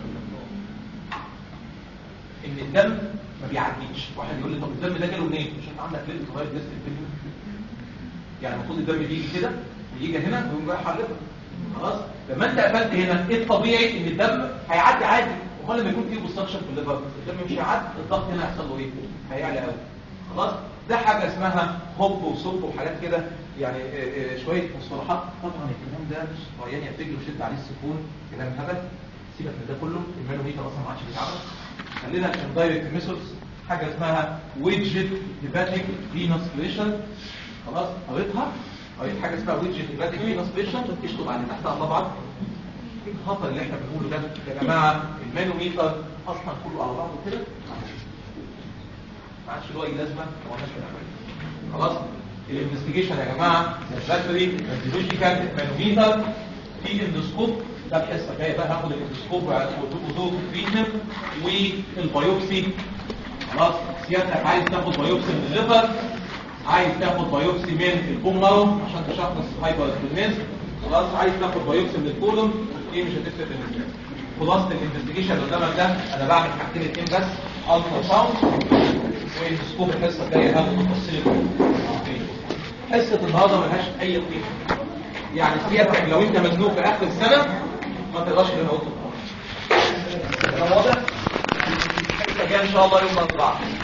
ان الدم ما بيعديش واحد يقول لي طب الدم ده جاله منين مش انت عندك ليله صغير لسه الدم يعني المفروض الدم بيجي كده بيجي هنا ويقوم رايح على الليفر خلاص لما انت قفلت هنا ايه الطبيعي ان الدم هيعدي عادي امال لما يكون فيه اوبستراكشن في الليفر الدم مش هيعدي الضغط هنا هيحصل له ايه هيعلى قوي خلاص ده حاجه اسمها هوب وصب وحاجات كده يعني آه، آه، شويه مصطلحات طبعا الكلام ده مش طريان يرتجل وشد عليه السكون كلام هبل سيبك من ده كله المانوميتر اصلا ما عادش بيتعمل خلينا في الدايركت ميثودز حاجه اسمها ويدجت هيباتيك فينوس بريشر خلاص قريتها قريت حاجه اسمها ويدجت هيباتيك فينوس بريشر اشطب على اللي تحتها طبعا ايه الخطر اللي احنا بنقوله ده يا جماعه المانوميتر اصلا كله على بعضه كده ما عادش له اي لازمه ما قلناش بنعمله خلاص الانفستيجيشن يا جماعه لابراتوري راديولوجيكال مانوميتر في اندوسكوب ده الحصه الجايه بقى هاخد الاندوسكوب وتوكو تريتمنت والبيوبسي خلاص سيادتك عايز تاخد بايوبسي من الليفر عايز تاخد بايوبسي من البوم مارو عشان تشخص هايبرسبلينيزم خلاص عايز تاخد بايوبسي من الكولون دي مش هتفرق بالنسبه لك خلاصه الانفستيجيشن اللي قدامك ده انا بعمل حاجتين اتنين بس الترا ساوند والسكوب الحصه الجايه هاخد تفاصيل حصه النهارده ملهاش اي قيمه يعني سيادتك لو انت مزنوق في اخر السنه ما تقدرش اللي انا قلته النهارده. كلام واضح؟ الحصه الجايه ان شاء الله يوم الاربعاء